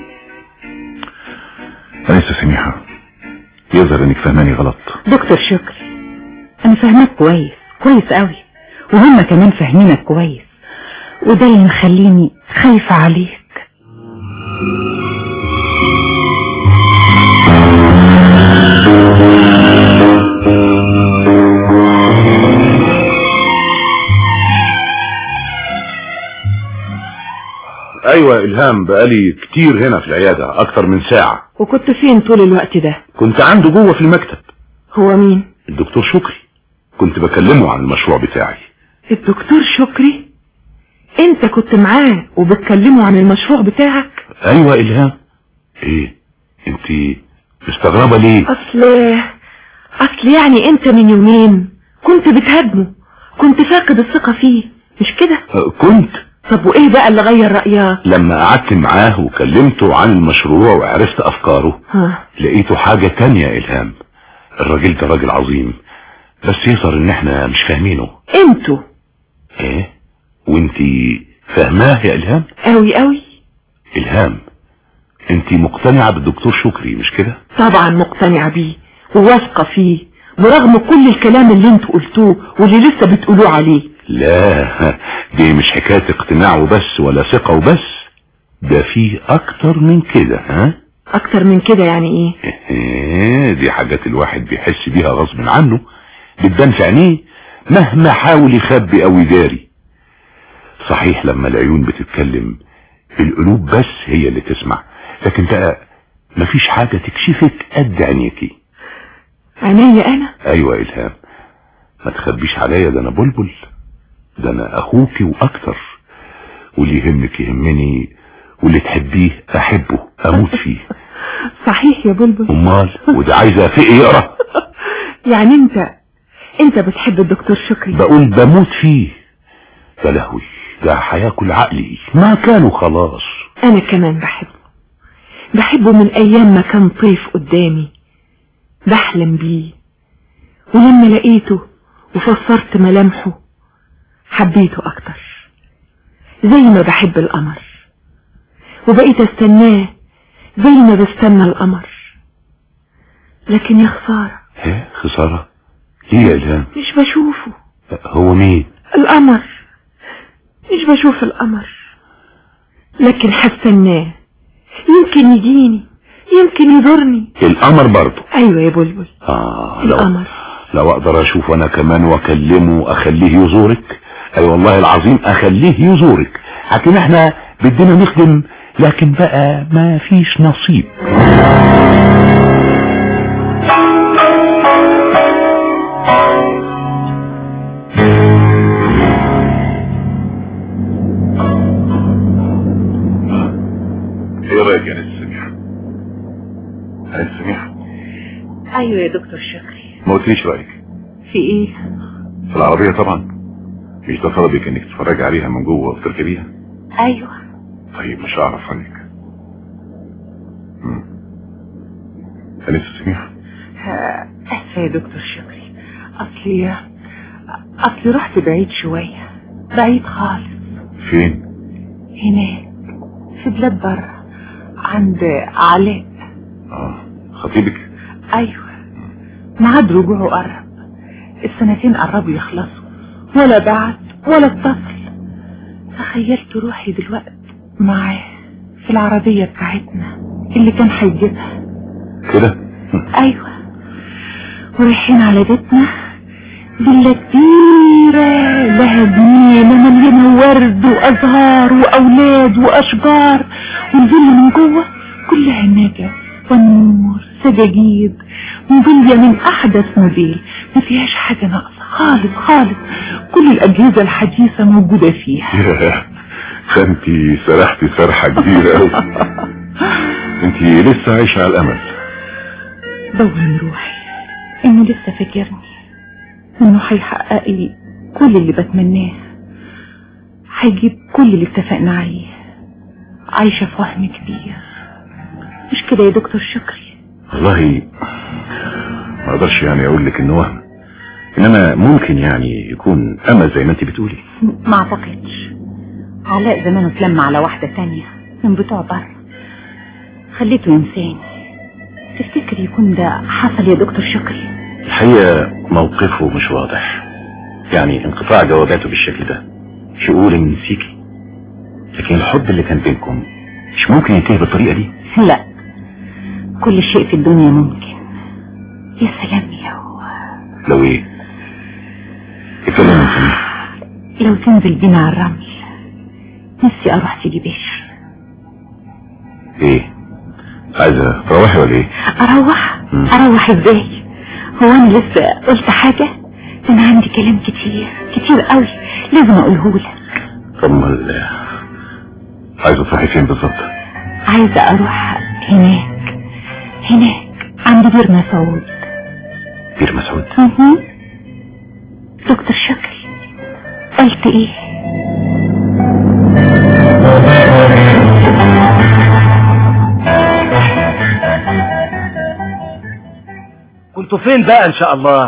[SPEAKER 1] أنسة سميحة يظهر انك فهماني غلط
[SPEAKER 7] دكتور شكري انا فاهمك كويس كويس قوي وهم كمان فاهمينك كويس وده اللي مخليني خايفة عليك
[SPEAKER 1] ايوه الهام بقالي كتير هنا في العيادة اكتر من ساعة
[SPEAKER 2] وكنت فين طول الوقت ده
[SPEAKER 1] كنت عنده جوه في المكتب
[SPEAKER 2] هو مين
[SPEAKER 1] الدكتور شكري كنت بكلمه عن المشروع بتاعي
[SPEAKER 2] الدكتور شكري انت كنت معاه وبتكلمه عن المشروع بتاعك
[SPEAKER 1] ايوه الهام ايه انت مستغربة ليه
[SPEAKER 2] اصل اصل يعني انت من يومين كنت بتهاجمه كنت فاقد الثقة فيه مش كده
[SPEAKER 1] أه، كنت
[SPEAKER 2] طب وايه بقى اللي غير رأيك
[SPEAKER 1] لما قعدت معاه وكلمته عن المشروع وعرفت افكاره
[SPEAKER 2] ها
[SPEAKER 1] لقيته حاجة تانية يا الهام الراجل ده راجل عظيم بس يظهر ان احنا مش فاهمينه
[SPEAKER 2] انتوا
[SPEAKER 1] ايه وانتي فاهماه يا الهام
[SPEAKER 2] قوي قوي
[SPEAKER 1] الهام انتي مقتنعة بالدكتور شكري مش كده
[SPEAKER 2] طبعا مقتنعة بيه وواثقة فيه برغم كل الكلام اللي انتوا قلتوه واللي لسه بتقولوه عليه
[SPEAKER 1] لا دي مش حكاية اقتناع وبس ولا ثقة وبس ده فيه اكتر من كده ها
[SPEAKER 2] اكتر من كده يعني ايه
[SPEAKER 1] إيه، دي حاجات الواحد بيحس بيها غصب عنه بتبان في عينيه مهما حاول يخبي او يداري صحيح لما العيون بتتكلم القلوب بس هي اللي تسمع لكن بقى مفيش حاجة تكشفك قد عينيكي
[SPEAKER 2] عينيا انا
[SPEAKER 1] ايوه يا الهام ما تخبيش عليا ده انا بلبل ده انا اخوكي واكتر واللي يهمك يهمني واللي تحبيه احبه اموت فيه
[SPEAKER 2] صحيح يا بلبل
[SPEAKER 1] امال وده عايزه فقه يقرا
[SPEAKER 2] يعني انت انت بتحب الدكتور شكري
[SPEAKER 1] بقول بموت فيه يا لهوي ده هياكل عقلي ما كانوا خلاص
[SPEAKER 2] انا كمان بحبه بحبه من ايام ما كان طيف قدامي بحلم بيه ولما لقيته وفسرت ملامحه حبيته اكتر زي ما بحب القمر وبقيت استناه زي ما بستنى القمر لكن يا خسارة
[SPEAKER 1] ايه خسارة ليه يا الهام
[SPEAKER 2] مش بشوفه
[SPEAKER 1] هو مين
[SPEAKER 2] القمر مش بشوف القمر لكن هستناه يمكن يجيني يمكن يزورني
[SPEAKER 1] القمر برضه
[SPEAKER 2] ايوه يا بلبل
[SPEAKER 1] اه لو
[SPEAKER 2] القمر
[SPEAKER 1] لو اقدر اشوف انا كمان واكلمه واخليه يزورك اي والله العظيم اخليه يزورك لكن احنا بدنا نخدم لكن بقى ما فيش نصيب ايه رايك يا ناس سميحة ناس سميحة
[SPEAKER 7] ايوه يا دكتور شكري
[SPEAKER 1] ما قلتليش رايك
[SPEAKER 7] في ايه
[SPEAKER 1] في العربية طبعا مش ده طلبك انك تتفرجي عليها من جوه وتركبيها
[SPEAKER 7] ايوه
[SPEAKER 1] طيب مش هعرف عنك مم. أنسة سميحة
[SPEAKER 7] اسفه يا دكتور شكري اصلي اصلي رحت بعيد شوية بعيد خالص
[SPEAKER 1] فين
[SPEAKER 7] هناك في بلاد برا عند علاء
[SPEAKER 1] اه خطيبك
[SPEAKER 7] ايوه ميعاد رجوعه قرب السنتين قربوا يخلصوا ولا بعت ولا اتصل تخيلت روحي دلوقتي معاه في العربية بتاعتنا اللي كان هيجيبها
[SPEAKER 1] كده
[SPEAKER 7] ايوه
[SPEAKER 2] ورايحين على بيتنا فيلا كبيرة لها جنينة مليانة ورد وأزهار وأولاد وأشجار والفيلا من جوه كلها نجا ونور سجاجيد موبيليا من أحدث موديل ما فيهاش حاجة ناقصة خالص خالص كل الأجهزة الحديثة موجودة فيها
[SPEAKER 1] ياه، ده انت سرحتي سرحة كبيرة قوي انت لسه عايشة على الامل
[SPEAKER 2] بوهم روحي انه لسه فاكرني انه هيحقق لي كل اللي بتمناه هيجيب كل اللي اتفقنا عليه عايشة في وهم كبير مش كده يا دكتور شكري
[SPEAKER 1] والله ما اقدرش يعني اقول لك انه وهم انما ممكن يعني يكون امل زي ما انت بتقولي
[SPEAKER 7] ما اعتقدش علاء زمانه اتلم على واحدة تانية من بتوع بره خليته ينساني تفتكر يكون ده حصل يا دكتور شكري
[SPEAKER 1] الحقيقة موقفه مش واضح يعني انقطاع جواباته بالشكل ده مش يقول ان نسيكي لكن الحب اللي كان بينكم مش ممكن ينتهي بالطريقة دي
[SPEAKER 7] لا كل شيء في الدنيا ممكن يا سلام لو
[SPEAKER 1] لو ايه اتكلم من سميح
[SPEAKER 7] لو تنزل بينا على الرمل نفسي اروح سيدي بشر
[SPEAKER 1] ايه عايزة تروحي ولا ايه
[SPEAKER 7] اروح
[SPEAKER 1] مم.
[SPEAKER 7] اروح ازاي هو انا لسه قلت حاجة ده انا عندي كلام كتير كتير قوي لازم اقوله لك
[SPEAKER 1] طب امال عايزة تروحي فين بالظبط
[SPEAKER 7] عايزة اروح هناك هناك عند بير مسعود
[SPEAKER 1] بير مسعود
[SPEAKER 7] مهم. دكتور شكري قلت ايه
[SPEAKER 3] كنتوا فين بقى ان شاء الله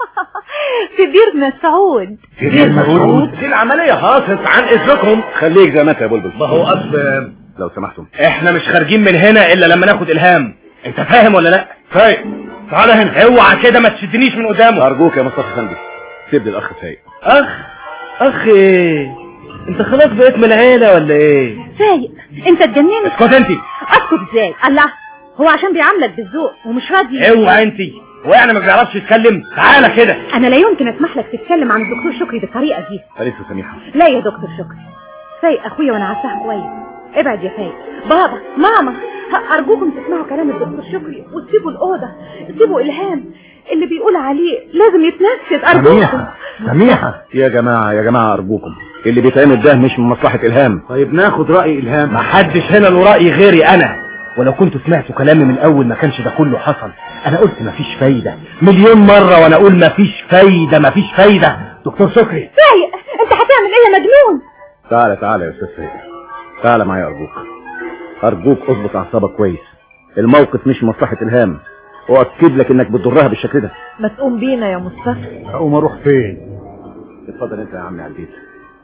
[SPEAKER 7] في بير مسعود
[SPEAKER 3] بير مسعود دي العملية خاصت عن اذنكم
[SPEAKER 1] خليك زي ما انت يا بلبل
[SPEAKER 3] ما هو اصل
[SPEAKER 1] لو سمحتم
[SPEAKER 3] احنا مش خارجين من هنا الا لما ناخد الهام انت فاهم ولا لا فايق تعالى هنا اوعى كده ما تشدنيش من قدامه
[SPEAKER 1] ارجوك يا مصطفى فندم سيب لي الاخ فايق
[SPEAKER 3] اخ اخ ايه انت خلاص بقيت من العيلة ولا ايه
[SPEAKER 7] فايق انت اتجننت
[SPEAKER 3] اسكت انت
[SPEAKER 7] اسكت ازاي الله هو عشان بيعاملك بالذوق ومش راضي
[SPEAKER 3] اوعى انت هو يعني ما بيعرفش يتكلم تعالى كده
[SPEAKER 7] انا لا يمكن اسمح لك تتكلم عن الدكتور شكري بالطريقه دي
[SPEAKER 1] أليس سميحة
[SPEAKER 7] لا يا دكتور شكري فايق اخويا وانا عارفاها كويس ابعد يا فايق بابا ماما ه- ارجوكم تسمعوا كلام الدكتور شكري وتسيبوا الاوضه سيبوا الهام اللي بيقول عليه لازم يتنفذ ارجوكم
[SPEAKER 4] سميحة
[SPEAKER 1] يا جماعة يا جماعة ارجوكم اللي بيتعمل ده مش من مصلحة الهام
[SPEAKER 4] طيب ناخد رأي إلهام
[SPEAKER 3] ما حدش هنا له رأي غيري انا ولو كنتوا سمعتوا كلامي من الاول ما كانش ده كله حصل انا قلت مفيش فايدة مليون مرة وانا اقول مفيش فايدة مفيش فايدة دكتور شكري
[SPEAKER 7] فايق انت هتعمل ايه يا مجنون
[SPEAKER 1] تعالى تعالى يا استاذ فايق تعالى معايا ارجوك ارجوك اظبط اعصابك كويس الموقف مش مصلحة الهام واكد لك انك بتضرها بالشكل ده
[SPEAKER 5] ما تقوم بينا يا مصطفى
[SPEAKER 6] اقوم اروح فين
[SPEAKER 1] اتفضل انت يا عمي على البيت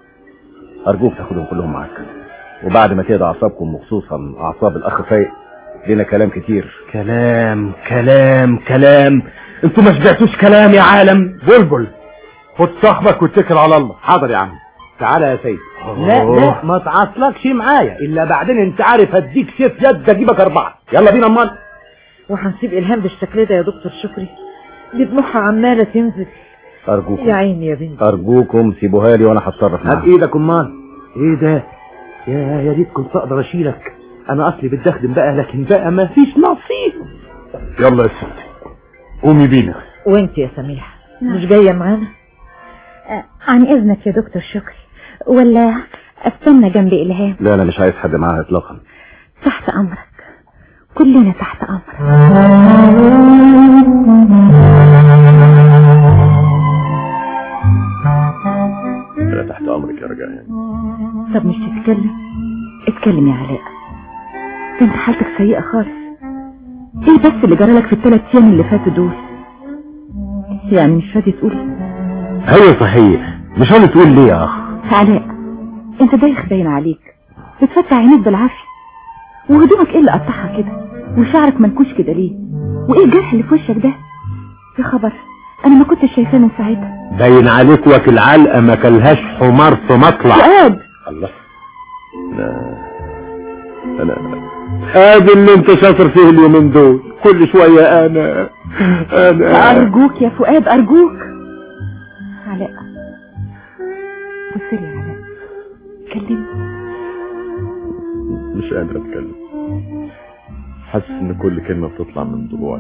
[SPEAKER 1] ارجوك تاخدهم كلهم معاك وبعد ما تهدى اعصابكم وخصوصا اعصاب الاخ فايق لنا كلام كتير
[SPEAKER 3] كلام كلام كلام انتوا ما شبعتوش كلام يا عالم
[SPEAKER 6] بلبل خد صاحبك واتكل على الله
[SPEAKER 1] حاضر يا عم تعالى يا سيد
[SPEAKER 3] لا لا ما تعصلكش معايا الا بعدين انت عارف هديك سيف يد اجيبك اربعة يلا بينا امال
[SPEAKER 5] وهنسيب إلهام بالشكل ده يا دكتور شكري دي دموعها عمالة تنزل
[SPEAKER 1] ارجوكم
[SPEAKER 5] يا عيني يا بنتي
[SPEAKER 1] ارجوكم سيبوها لي وانا هتصرف
[SPEAKER 3] هات
[SPEAKER 1] معاها
[SPEAKER 3] ايدك امال ايه ده يا يا ريت كنت اقدر اشيلك انا اصلي بتخدم بقى لكن بقى ما فيش نصيب
[SPEAKER 6] يلا يا ستي قومي بينا
[SPEAKER 5] وانت يا سميحة مش جاية معانا
[SPEAKER 7] عن اذنك يا دكتور شكري ولا استنى جنب الهام
[SPEAKER 1] لا انا مش عايز حد معاها اطلاقا
[SPEAKER 7] تحت امرك كلنا تحت امرك
[SPEAKER 1] انا تحت امرك يا رجاء
[SPEAKER 7] طب مش تتكلم اتكلم يا علاء ده انت حالتك سيئة خالص ايه بس اللي جرالك في الثلاث ايام اللي فاتوا دول يعني مش راضي تقول
[SPEAKER 3] ايوه صحيح مش راضي تقول ليه يا اخ
[SPEAKER 7] علاء انت دايخ باين عليك بتفتح عينيك بالعافية وهدومك ايه اللي قطعها كده وشعرك منكوش كده ليه وايه الجرح اللي في وشك ده يا خبر انا ما كنتش شايفاه من ساعتها
[SPEAKER 3] باين عليك وكل علقة ما كلهاش حمار في مطلع
[SPEAKER 7] فؤاد
[SPEAKER 1] الله انا انا
[SPEAKER 6] ادي اللي انت شاطر فيه اليومين دول كل شوية انا انا
[SPEAKER 7] ارجوك يا فؤاد ارجوك علاء بصلي يا علاء كلمني
[SPEAKER 4] مش قادر اتكلم حاسس ان كل كلمة بتطلع من ضلوعي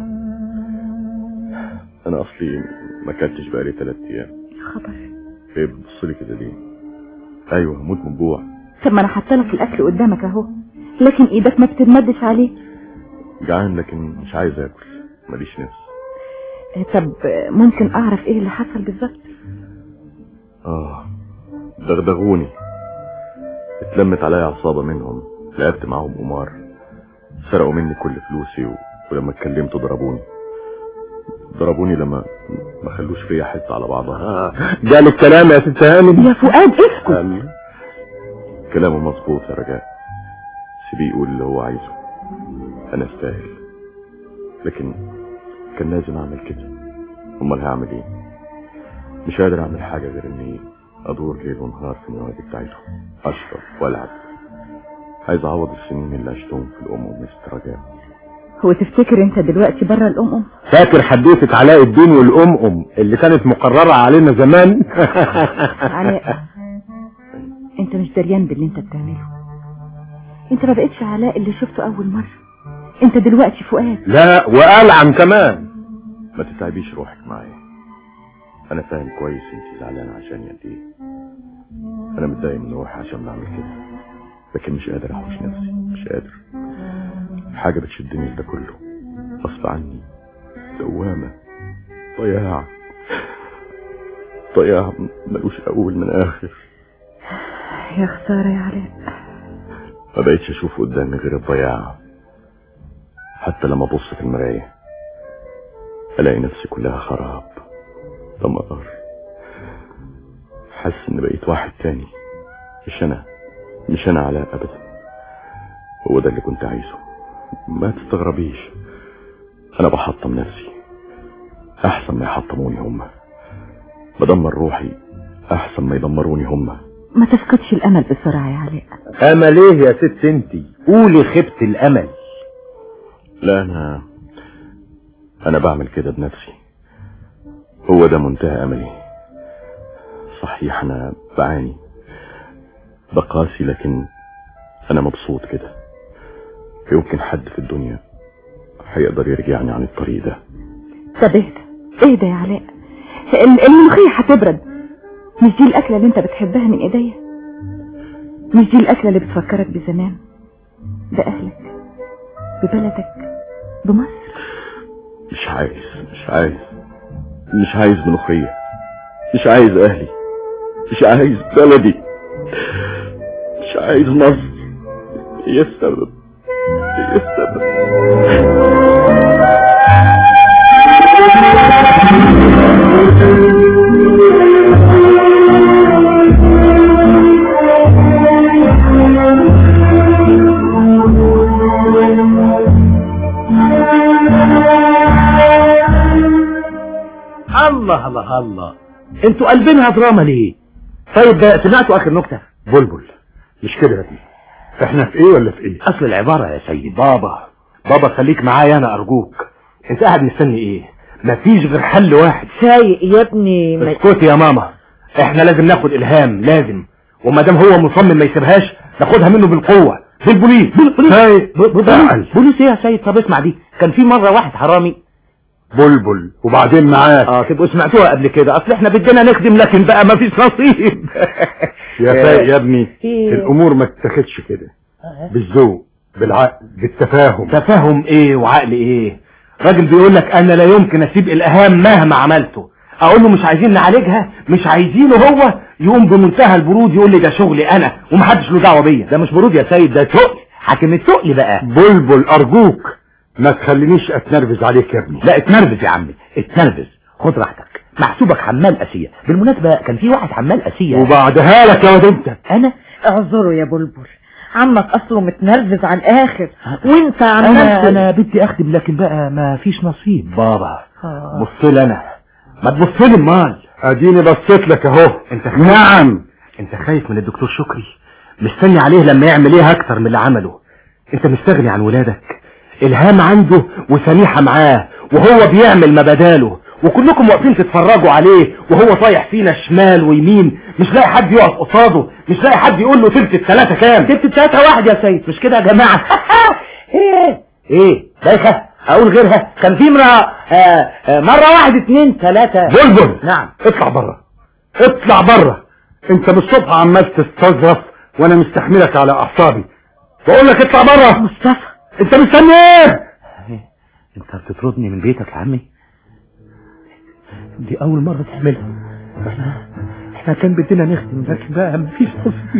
[SPEAKER 4] انا اصلي ما اكلتش بقالي ثلاث ايام
[SPEAKER 7] خبر
[SPEAKER 4] ايه بتبصلي كده ليه ايوه هموت من الجوع
[SPEAKER 7] طب ما انا حاطه لك الاكل قدامك اهو لكن ايدك ما بتتمدش عليه
[SPEAKER 4] جعان لكن مش عايز اكل ماليش نفس
[SPEAKER 7] طب ممكن اعرف ايه اللي حصل بالظبط
[SPEAKER 4] اه دغدغوني اتلمت عليا عصابة منهم لعبت معاهم قمار سرقوا مني كل فلوسي و... ولما اتكلمت ضربوني ضربوني لما ما خلوش فيا حتة على بعضها
[SPEAKER 6] جالك كلام يا ست هانم
[SPEAKER 7] يا فؤاد اسكت
[SPEAKER 4] قال كلامه مظبوط يا رجاء سيبيه يقول اللي هو عايزه انا استاهل لكن كان لازم اعمل كده امال هعمل ايه مش قادر اعمل حاجة غير اني ادور ليل ونهار في النوادي بتاعتهم اشرب والعب عايز اعوض السنين اللي عشتهم في الام ومستر رجاء
[SPEAKER 7] هو تفتكر انت دلوقتي بره الام ام
[SPEAKER 6] فاكر حدوثة علاء الدين والام ام اللي كانت مقررة علينا زمان
[SPEAKER 7] علاء انت مش دريان باللي انت بتعمله انت ما بقتش علاء اللي شفته اول مرة انت دلوقتي فؤاد
[SPEAKER 6] لا وألعن كمان
[SPEAKER 4] ما تتعبيش روحك معايا انا فاهم كويس انت زعلانه عشان قد ايه انا متضايق من روحي عشان بعمل كده لكن مش قادر احوش نفسي مش قادر حاجه بتشدني لده كله غصب عني دوامه ضياع ضياع ملوش اول من اخر
[SPEAKER 7] يا خسارة يا علاء
[SPEAKER 4] ما بقيتش اشوف قدامي غير الضياع حتى لما ابص في المرايه الاقي نفسي كلها خراب دمار حاسس اني بقيت واحد تاني مش انا مش انا علاء ابدا هو ده اللي كنت عايزه ما تستغربيش انا بحطم نفسي احسن ما يحطموني هما بدمر روحي احسن ما يدمروني هما
[SPEAKER 7] ما تفقدش الامل بسرعة يا علاء
[SPEAKER 3] امل ايه يا ست انتي قولي خبت الامل
[SPEAKER 4] لا انا انا بعمل كده بنفسي هو ده منتهى املي صحيح انا بعاني بقاسي لكن انا مبسوط كده يمكن حد في الدنيا هيقدر يرجعني عن الطريق ده
[SPEAKER 7] طب اهدى اهدى يا علاء ال- الملوخية هتبرد مش دي الأكلة اللي انت بتحبها من ايديا مش دي الأكلة اللي بتفكرك بزمان بأهلك ببلدك بمصر
[SPEAKER 4] مش عايز مش عايز مش عايز ملوخية مش عايز اهلي مش عايز بلدي مش عايز مصر هي السبب هي السبب
[SPEAKER 3] الله الله الله انتوا قلبينها دراما ليه طيب ده سمعتوا اخر نكتة
[SPEAKER 6] بلبل مش كده يا ابني احنا في ايه ولا في ايه
[SPEAKER 3] اصل العبارة يا سيد بابا بابا خليك معايا انا ارجوك انت قاعد مستني ايه مفيش غير حل واحد
[SPEAKER 5] فايق يا ابني ما-
[SPEAKER 3] اسكتي يا ماما احنا لازم ناخد الهام لازم وما دام هو مصمم ما يسيبهاش ناخدها منه بالقوة بالبوليس بالبوليس
[SPEAKER 6] هاي
[SPEAKER 3] بوليس بوليس ايه يا سيد طب اسمع دي كان في مرة واحد حرامي
[SPEAKER 6] بلبل وبعدين معاه
[SPEAKER 3] اه تبقوا سمعتوها قبل كده اصل احنا بدنا نخدم لكن بقى ما فيش نصيب
[SPEAKER 6] يا فايق يا ابني
[SPEAKER 5] في-
[SPEAKER 6] الامور ما تتاخدش كده بالذوق بالعقل بالتفاهم
[SPEAKER 3] تفهم ايه وعقل ايه راجل بيقول لك انا لا يمكن اسيب الاهام مهما عملته اقول له مش عايزين نعالجها مش عايزينه هو يقوم بمنتهى البرود يقول لي ده شغلي انا ومحدش له دعوه بيا ده مش برود يا سيد ده تقل حاكم التقل بقى
[SPEAKER 6] بلبل ارجوك ما تخلينيش اتنرفز عليك يا ابني
[SPEAKER 3] لا اتنرفز يا عمي اتنرفز خد راحتك محسوبك حمال اسيه بالمناسبه كان في واحد حمال اسيه
[SPEAKER 6] وبعدها لك يا واد انت
[SPEAKER 3] انا
[SPEAKER 5] اعذره يا بلبل عمك اصله متنرفز على الاخر وانت
[SPEAKER 3] انا
[SPEAKER 5] عمال
[SPEAKER 3] انا بدي اخدم لكن بقى ما فيش نصيب بابا
[SPEAKER 5] آه.
[SPEAKER 3] بص لي انا ما تبص لي امال
[SPEAKER 6] اديني بصيت لك اهو
[SPEAKER 3] انت
[SPEAKER 6] نعم
[SPEAKER 3] انت خايف من الدكتور شكري مستني عليه لما يعمل ايه اكتر من اللي عمله انت مستغني عن ولادك الهام عنده وسميحة معاه وهو بيعمل ما بداله وكلكم واقفين تتفرجوا عليه وهو طايح فينا شمال ويمين مش لاقي حد يقف قصاده مش لاقي حد يقول له تلت الثلاثة كام تلت الثلاثة واحد يا سيد مش كده يا جماعة ايه ايه بايخة اقول غيرها كان في مرة آه آه مرة واحد اتنين ثلاثة
[SPEAKER 6] بلبل
[SPEAKER 3] نعم
[SPEAKER 6] اطلع بره اطلع بره انت من الصبح عمال تستظرف وانا مستحملك على اعصابي بقول لك اطلع بره
[SPEAKER 2] مصطفى
[SPEAKER 6] انت مستني ايه
[SPEAKER 3] انت بتطردني من بيتك يا عمي دي اول مرة تعملها احنا احنا كان بدنا نخدم لكن بقى مفيش نصيب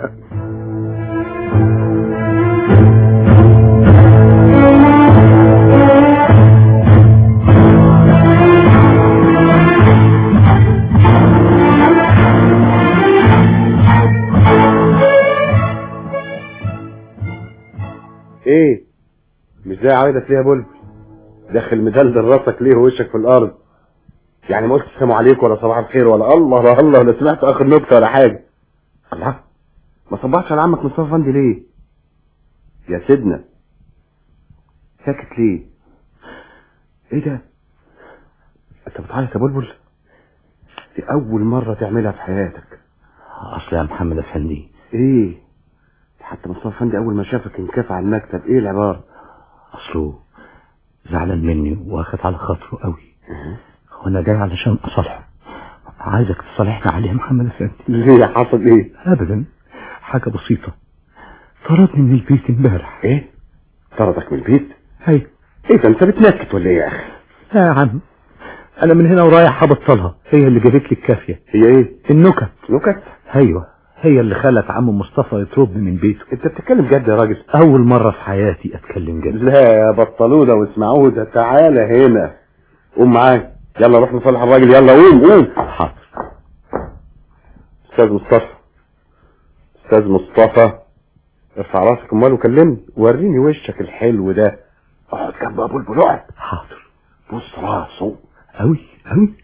[SPEAKER 4] ايه مش زي عايدك ليه يا بلبل داخل مدلدل راسك ليه ووشك في الارض يعني ما قلتش السلام عليكم ولا صباح الخير ولا الله ولا الله ولا سمعت اخر نكته ولا حاجه الله ما صبحتش على عمك مصطفى فندي ليه يا سيدنا ساكت ليه ايه ده انت بتعيط يا بلبل دي اول مره تعملها في حياتك
[SPEAKER 3] اصل يا محمد افندي
[SPEAKER 4] ايه حتى مصطفى فندي اول ما شافك انكفى على المكتب ايه العباره
[SPEAKER 3] اصله زعلان مني واخد على خاطره قوي وانا جاي علشان اصالحه عايزك تصالحنا عليه يا محمد افندي
[SPEAKER 4] ليه حصل ايه
[SPEAKER 3] ابدا حاجة بسيطة طردني من البيت امبارح
[SPEAKER 4] ايه طردك من البيت
[SPEAKER 3] هي
[SPEAKER 4] ايه ده انت بتنكت ولا ايه يا اخي
[SPEAKER 3] يا عم انا من هنا ورايح هبطلها هي اللي جابت لي الكافية
[SPEAKER 4] هي ايه
[SPEAKER 3] النكت
[SPEAKER 4] نكت
[SPEAKER 3] ايوه هي اللي خلت عم مصطفى يطردني من بيته
[SPEAKER 4] انت بتتكلم جد يا راجل
[SPEAKER 3] اول مرة في حياتي اتكلم جد
[SPEAKER 4] لا يا بطلوده واسمعوده تعالى هنا قوم معايا يلا روح نصالح الراجل يلا قوم قوم
[SPEAKER 3] حاضر
[SPEAKER 4] استاذ مصطفى استاذ مصطفى ارفع راسك امال وكلمني وريني وشك الحلو ده اقعد جنب ابو البل اقعد
[SPEAKER 3] حاضر
[SPEAKER 4] بص راسه
[SPEAKER 3] اوي اوي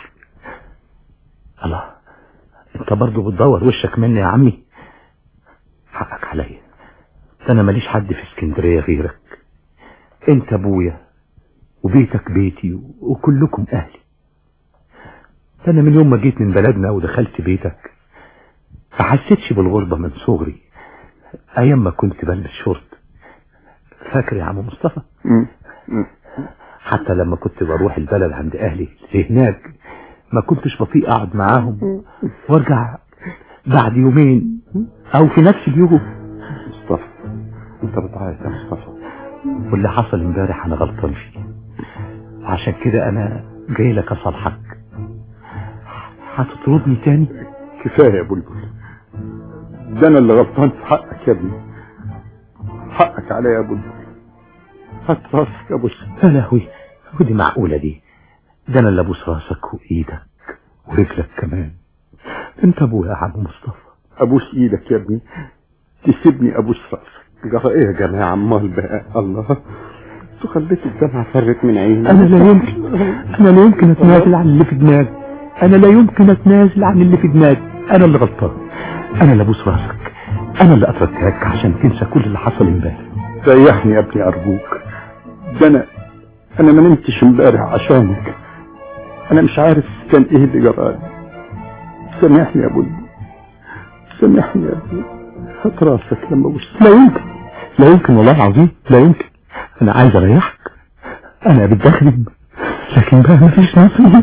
[SPEAKER 3] الله انت برضو بتدور وشك مني يا عمي حقك عليا ده انا ماليش حد في اسكندرية غيرك انت ابويا وبيتك بيتي وكلكم اهلي ده انا من يوم ما جيت من بلدنا ودخلت بيتك ما حسيتش بالغربة من صغري ايام ما كنت بلبس شورت فاكر يا عم مصطفى حتى لما كنت بروح البلد عند اهلي هناك ما كنتش بطيء اقعد معاهم وارجع بعد يومين او في نفس اليوم
[SPEAKER 4] مصطفى انت بتعيط يا مصطفى
[SPEAKER 3] واللي حصل امبارح انا غلطان فيه عشان كده انا جاي لك اصالحك هتطردني تاني
[SPEAKER 6] كفايه يا بلبل ده انا اللي غلطان في حقك يا ابني حقك عليا يا بلبل هات راسك يا بص
[SPEAKER 3] يا لهوي ودي معقولة دي ده انا اللي ابوس راسك وايدك ورجلك كمان انت ابويا يا عم مصطفى
[SPEAKER 6] ابوس ايدك يا ابني تسيبني ابوس راسك
[SPEAKER 4] جرى ايه يا جماعه عمال بقى الله انتوا خليتوا الدمعه فرت من عيني
[SPEAKER 3] انا لا يمكن انا لا يمكن اتنازل عن اللي في دماغي انا لا يمكن اتنازل عن اللي في دماغي انا اللي غلطان انا اللي ابوس راسك انا اللي اتركك عشان تنسى كل اللي حصل امبارح
[SPEAKER 6] ريحني يا ابني ارجوك ده انا انا ما نمتش امبارح عشانك انا مش عارف كان ايه اللي جرالي سامحني يا بلبل سامحني يا ابني هات راسك لما بص
[SPEAKER 3] لا يمكن لا يمكن والله العظيم لا يمكن انا عايز اريحك انا بتدخل لكن بقى مفيش نصيب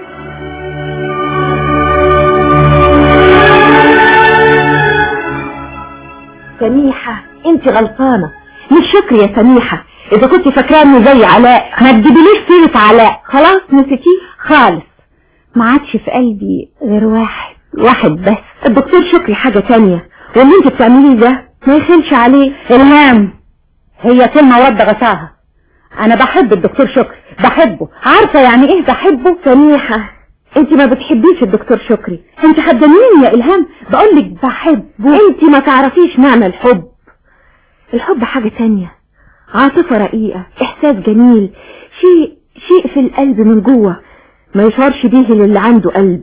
[SPEAKER 2] سميحة انت غلطانة مش شكري يا سميحة اذا كنت فاكراني زي علاء ما تجيبليش سيرة علاء خلاص نسيتيه خالص ما عادش في قلبي غير واحد واحد بس الدكتور شكري حاجة تانية واللي انت بتعمليه ده ما يخلش عليه
[SPEAKER 7] الهام هي كلمة ود غساها انا بحب الدكتور شكري بحبه عارفة يعني ايه بحبه
[SPEAKER 2] سميحة انت ما بتحبيش الدكتور شكري انت حدانيني يا الهام بقولك بحبه انت ما تعرفيش معنى الحب الحب حاجة تانية عاطفة رقيقة احساس جميل شيء شيء في القلب من جوه ما يشعرش بيه اللي عنده قلب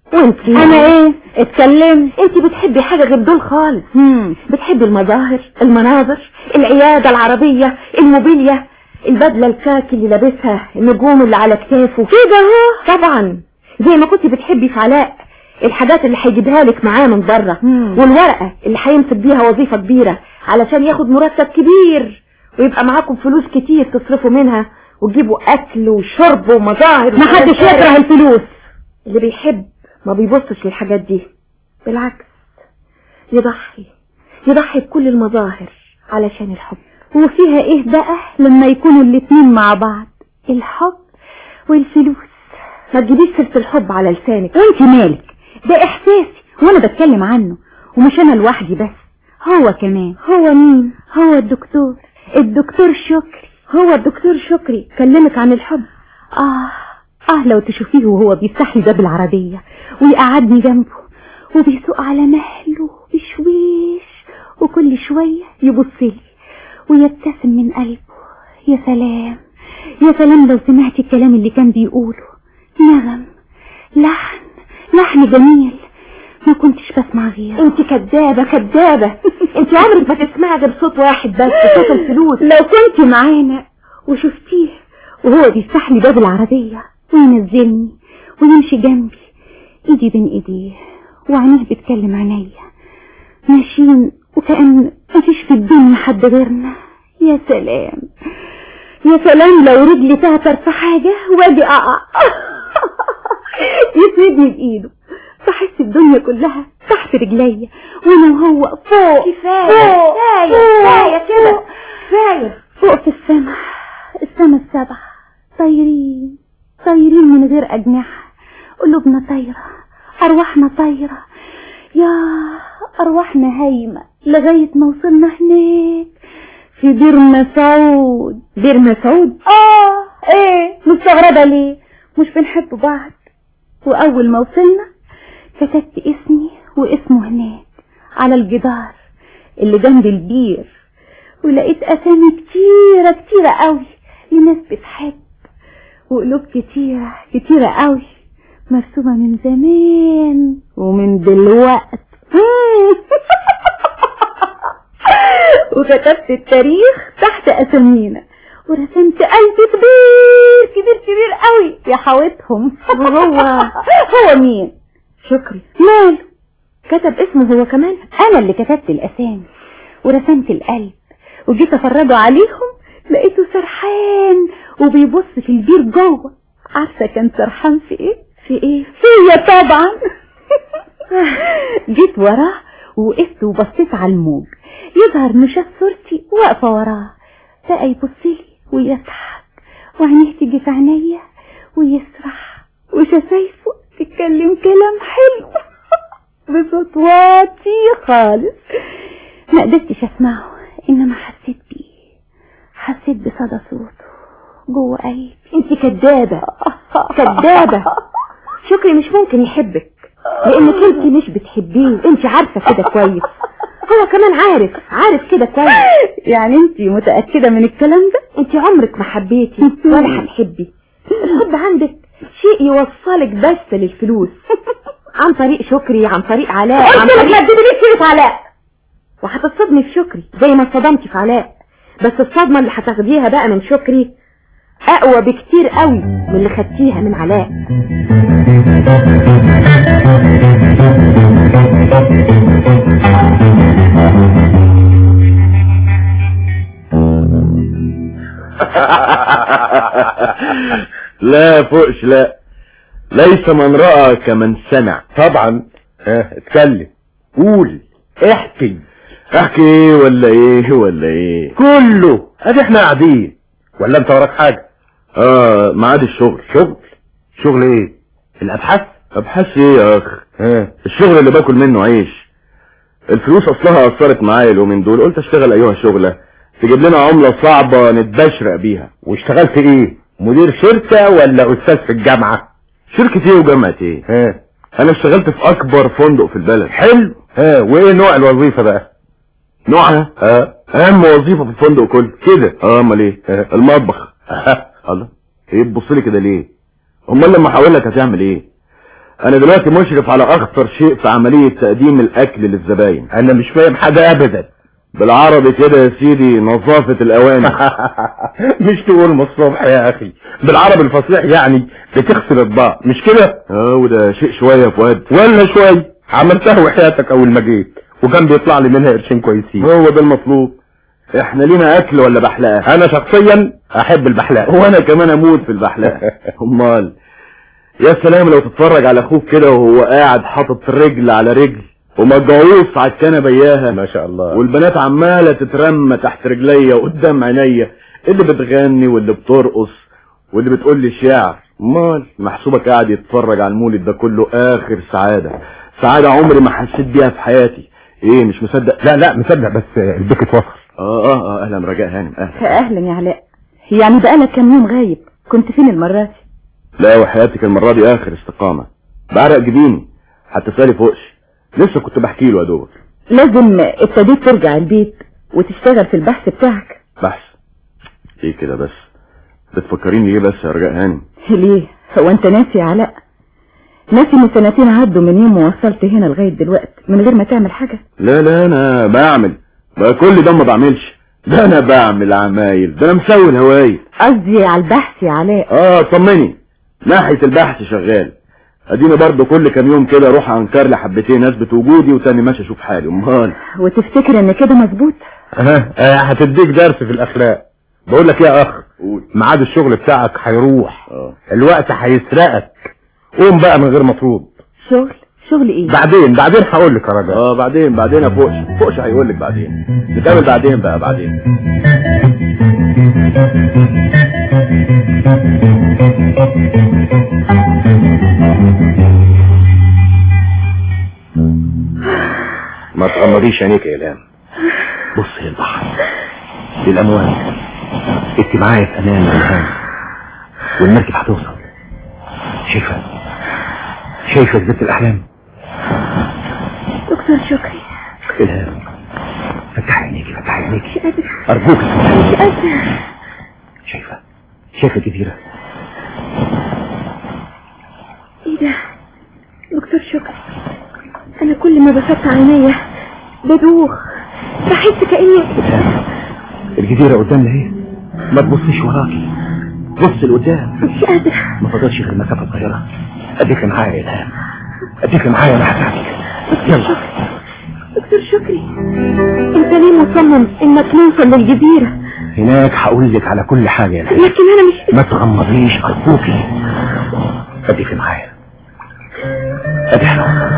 [SPEAKER 2] وانت
[SPEAKER 7] انا ايه اتكلم
[SPEAKER 2] انت بتحبي حاجة غير دول خالص
[SPEAKER 7] مم.
[SPEAKER 2] بتحبي المظاهر المناظر العيادة العربية الموبيليا البدلة الكاكي اللي لابسها النجوم اللي على كتافه كده اهو طبعا زي ما كنت بتحبي في علاء الحاجات اللي هيجيبها لك معاه من بره
[SPEAKER 7] مم.
[SPEAKER 2] والورقة اللي هيمسك بيها وظيفة كبيرة علشان ياخد مرتب كبير ويبقى معاكم فلوس كتير تصرفوا منها وتجيبوا اكل وشرب ومظاهر
[SPEAKER 7] ما حدش يكره الفلوس
[SPEAKER 2] اللي بيحب ما بيبصش للحاجات دي بالعكس يضحي يضحي بكل المظاهر علشان الحب
[SPEAKER 7] وفيها ايه بقى لما يكونوا الاتنين مع بعض الحب والفلوس
[SPEAKER 2] ما تجيبيش سيرة الحب على لسانك
[SPEAKER 7] وانت مالك ده احساسي وانا بتكلم عنه ومش انا لوحدي بس هو كمان
[SPEAKER 2] هو مين
[SPEAKER 7] هو الدكتور الدكتور شكري
[SPEAKER 2] هو الدكتور شكري كلمك عن الحب
[SPEAKER 7] اه اه لو تشوفيه وهو بيفتح لي باب العربية ويقعدني جنبه وبيسوق على مهله بشويش وكل شوية يبص لي ويبتسم من قلبه يا سلام يا سلام لو سمعتي الكلام اللي كان بيقوله نغم لحن لحن جميل ما كنتش بسمع غيره
[SPEAKER 2] انت كدابة كدابة انت عمرك ما تسمعي غير صوت واحد بس صوت الفلوس
[SPEAKER 7] لو كنت معانا وشفتيه وهو بيفتح لي باب العربية وينزلني ويمشي جنبي ايدي بين ايديه وعينيه بتكلم عينيا ماشيين وكأن مفيش في الدنيا حد غيرنا يا سلام يا سلام لو رجلي تعتر في حاجة واجي اقع يسندني بايده بحس الدنيا كلها تحت رجليا وانا وهو فوق
[SPEAKER 2] كفاية
[SPEAKER 7] فوق
[SPEAKER 2] كفاية كفاية
[SPEAKER 7] فوق
[SPEAKER 2] كده كفاية
[SPEAKER 7] فوق في السماء السماء السبعة طايرين طايرين من غير أجنحة قلوبنا طايرة أرواحنا طايرة يا أرواحنا هايمة لغاية ما وصلنا هناك في دير مسعود دير مسعود آه إيه مستغربة ليه مش بنحب بعض وأول ما وصلنا كتبت اسمي واسمه هناك على الجدار اللي جنب البير ولقيت أسامي كتيرة كتيرة قوي لناس بتحب وقلوب كتيرة كتيرة قوي مرسومة من زمان ومن دلوقت وكتبت التاريخ تحت أسامينا ورسمت قلب كبير كبير كبير قوي يا حاوتهم
[SPEAKER 2] وهو
[SPEAKER 7] هو مين
[SPEAKER 2] شكري
[SPEAKER 7] ماله
[SPEAKER 2] كتب اسمه هو كمان
[SPEAKER 7] انا اللي كتبت الاسامي ورسمت القلب وجيت افرجه عليهم لقيته سرحان وبيبص في البير جوه عارفه كان سرحان في ايه
[SPEAKER 2] في ايه
[SPEAKER 7] فيا طبعا جيت وراه ووقفت وبصيت على الموج يظهر انه شاف صورتي واقفه وراه بقى يبص لي ويضحك وعينيه تيجي في عينيا ويسرح وشفايفه تتكلم كلام حلو بصوت واطي خالص ما قدرتش اسمعه انما حسيت بيه حسيت بصدى صوته جوه قلبي
[SPEAKER 2] انت كدابة كدابة شكري مش ممكن يحبك لانك انت مش بتحبيه انت عارفة كده كويس هو كمان عارف عارف كده كويس
[SPEAKER 7] يعني انت متأكدة من الكلام ده
[SPEAKER 2] انت عمرك ما حبيتي ولا هتحبي الحب عندك شيء يوصلك بس للفلوس عن طريق شكري عن طريق علاء عن
[SPEAKER 7] قلت لك
[SPEAKER 2] طريق
[SPEAKER 7] ما تجيبليش سيرة علاء
[SPEAKER 2] وهتتصدمي في شكري زي ما اتصدمتي في علاء بس الصدمة اللي هتاخديها بقى من شكري اقوى بكتير قوي من اللي خدتيها من علاء
[SPEAKER 3] لا فوقش لا ليس من رأى كمن سمع
[SPEAKER 4] طبعا ها اتكلم قول احكي
[SPEAKER 3] احكي ايه ولا ايه ولا ايه
[SPEAKER 4] كله ادي احنا قاعدين ولا انت وراك حاجة
[SPEAKER 3] اه ميعاد الشغل
[SPEAKER 4] شغل شغل ايه الابحاث
[SPEAKER 3] ابحاث ايه يا اخ
[SPEAKER 4] ها
[SPEAKER 3] الشغل اللي باكل منه عيش الفلوس اصلها اثرت معايا اليومين دول قلت اشتغل ايها شغلة تجيب لنا عملة صعبة نتبشرق بيها
[SPEAKER 4] واشتغلت ايه مدير شركة ولا استاذ في الجامعة
[SPEAKER 3] شركة ايه وجامعة ايه
[SPEAKER 4] ها
[SPEAKER 3] انا اشتغلت في اكبر فندق في البلد
[SPEAKER 4] حلو ها وايه نوع الوظيفة بقى
[SPEAKER 3] نوعها
[SPEAKER 4] ها
[SPEAKER 3] اهم وظيفة في الفندق كله
[SPEAKER 4] كده
[SPEAKER 3] اه امال ايه
[SPEAKER 4] ها.
[SPEAKER 3] المطبخ
[SPEAKER 4] ها.
[SPEAKER 3] الله ايه تبص لي كده ليه امال لما احاول لك هتعمل ايه
[SPEAKER 4] انا دلوقتي مشرف على اخطر شيء في عملية تقديم الاكل للزباين
[SPEAKER 3] انا مش فاهم حاجة ابدا
[SPEAKER 4] بالعربي كده يا سيدي نظافة الاواني
[SPEAKER 3] مش تقول من الصبح يا اخي بالعربي الفصيح يعني بتغسل اطباق مش كده
[SPEAKER 4] اه وده شيء شوية يا فؤاد
[SPEAKER 3] ولا شوي عملتها وحياتك اول ما جيت وكان بيطلع لي منها قرشين كويسين
[SPEAKER 4] هو ده المطلوب احنا لينا اكل ولا بحلقة
[SPEAKER 3] انا شخصيا احب البحلاق
[SPEAKER 4] وانا كمان اموت في البحلقة امال يا سلام لو تتفرج على اخوك كده وهو قاعد حاطط رجل على رجل ومجعوص على الكنبه اياها
[SPEAKER 3] ما شاء الله
[SPEAKER 4] والبنات عماله تترمى تحت رجليا وقدام عينيا اللي بتغني واللي بترقص واللي بتقول لي شعر امال محسوبك قاعد يتفرج على المولد ده كله اخر سعاده سعاده عمري ما حسيت بيها في حياتي ايه مش مصدق
[SPEAKER 3] لا لا مصدق بس البيك اتوصل
[SPEAKER 4] اه اه اه اهلا رجاء هانم اهلا
[SPEAKER 7] اهلا يا علاء يعني بقالك كام يوم غايب كنت فين المرة دي
[SPEAKER 4] لا وحياتك المره دي اخر استقامه بعرق جبيني حتى سالي فوقش لسه كنت بحكي له يا دوب
[SPEAKER 7] لازم ابتديت ترجع البيت وتشتغل في البحث بتاعك
[SPEAKER 4] بحث ايه كده بس بتفكريني ليه بس يا رجاء هانم
[SPEAKER 7] ليه هو انت ناسي يا علاء ناسي ان سنتين عدوا من يوم ما وصلت هنا لغاية دلوقتي من غير ما تعمل حاجة
[SPEAKER 4] لا لا انا بعمل بقى كل ده ما بعملش ده انا بعمل عمايل ده انا مسوي الهوايل
[SPEAKER 7] قصدي على البحث يا علاء
[SPEAKER 4] اه طمني ناحية البحث شغال اديني برضو كل كام يوم كده اروح انكر لي حبتين اثبت وجودي وتاني ماشي اشوف حالي امال
[SPEAKER 7] وتفتكر ان كده مظبوط
[SPEAKER 3] اه اه هتديك درس في الاخلاق بقول لك يا اخ
[SPEAKER 4] قول
[SPEAKER 3] ميعاد الشغل بتاعك هيروح
[SPEAKER 4] اه
[SPEAKER 3] الوقت هيسرقك قوم بقى من غير مطلوب
[SPEAKER 7] شغل شغل ايه
[SPEAKER 3] بعدين بعدين هقول لك يا راجل
[SPEAKER 4] اه بعدين بعدين يا فوقش فوقش هيقول لك بعدين نكمل بعدين بقى بعدين
[SPEAKER 3] ما تغمضيش عينيك يا الهام بص للبحر للامواج انت معايا في امان يا الهام والمركب هتوصل شايفه شايفه زبده الاحلام
[SPEAKER 7] دكتور شكري
[SPEAKER 3] الهام فتحي عينيكي فتحي عينيكي
[SPEAKER 7] مش قادر
[SPEAKER 3] ارجوك فتحي
[SPEAKER 7] مش
[SPEAKER 3] عينيكي
[SPEAKER 7] قادر
[SPEAKER 3] شايفه شايفه الجزيره
[SPEAKER 7] ايه ده دكتور شكري انا كل ما بفتح عينيا بدوخ بحس كاني
[SPEAKER 3] الهام الجزيره قدامنا اهي ما تبصيش وراكي بص لقدام
[SPEAKER 7] مش قادر
[SPEAKER 3] ما فضلش غير مسافه صغيره اديك معايا يا الهام اديك معايا انا هساعدك يلا
[SPEAKER 7] دكتور شكري انت ليه مصمم انك نوصل للجزيرة
[SPEAKER 3] هناك هقول لك على كل حاجه يا الهام
[SPEAKER 7] لكن انا مش
[SPEAKER 3] ما تغمضيش ارجوكي اديك معايا اديك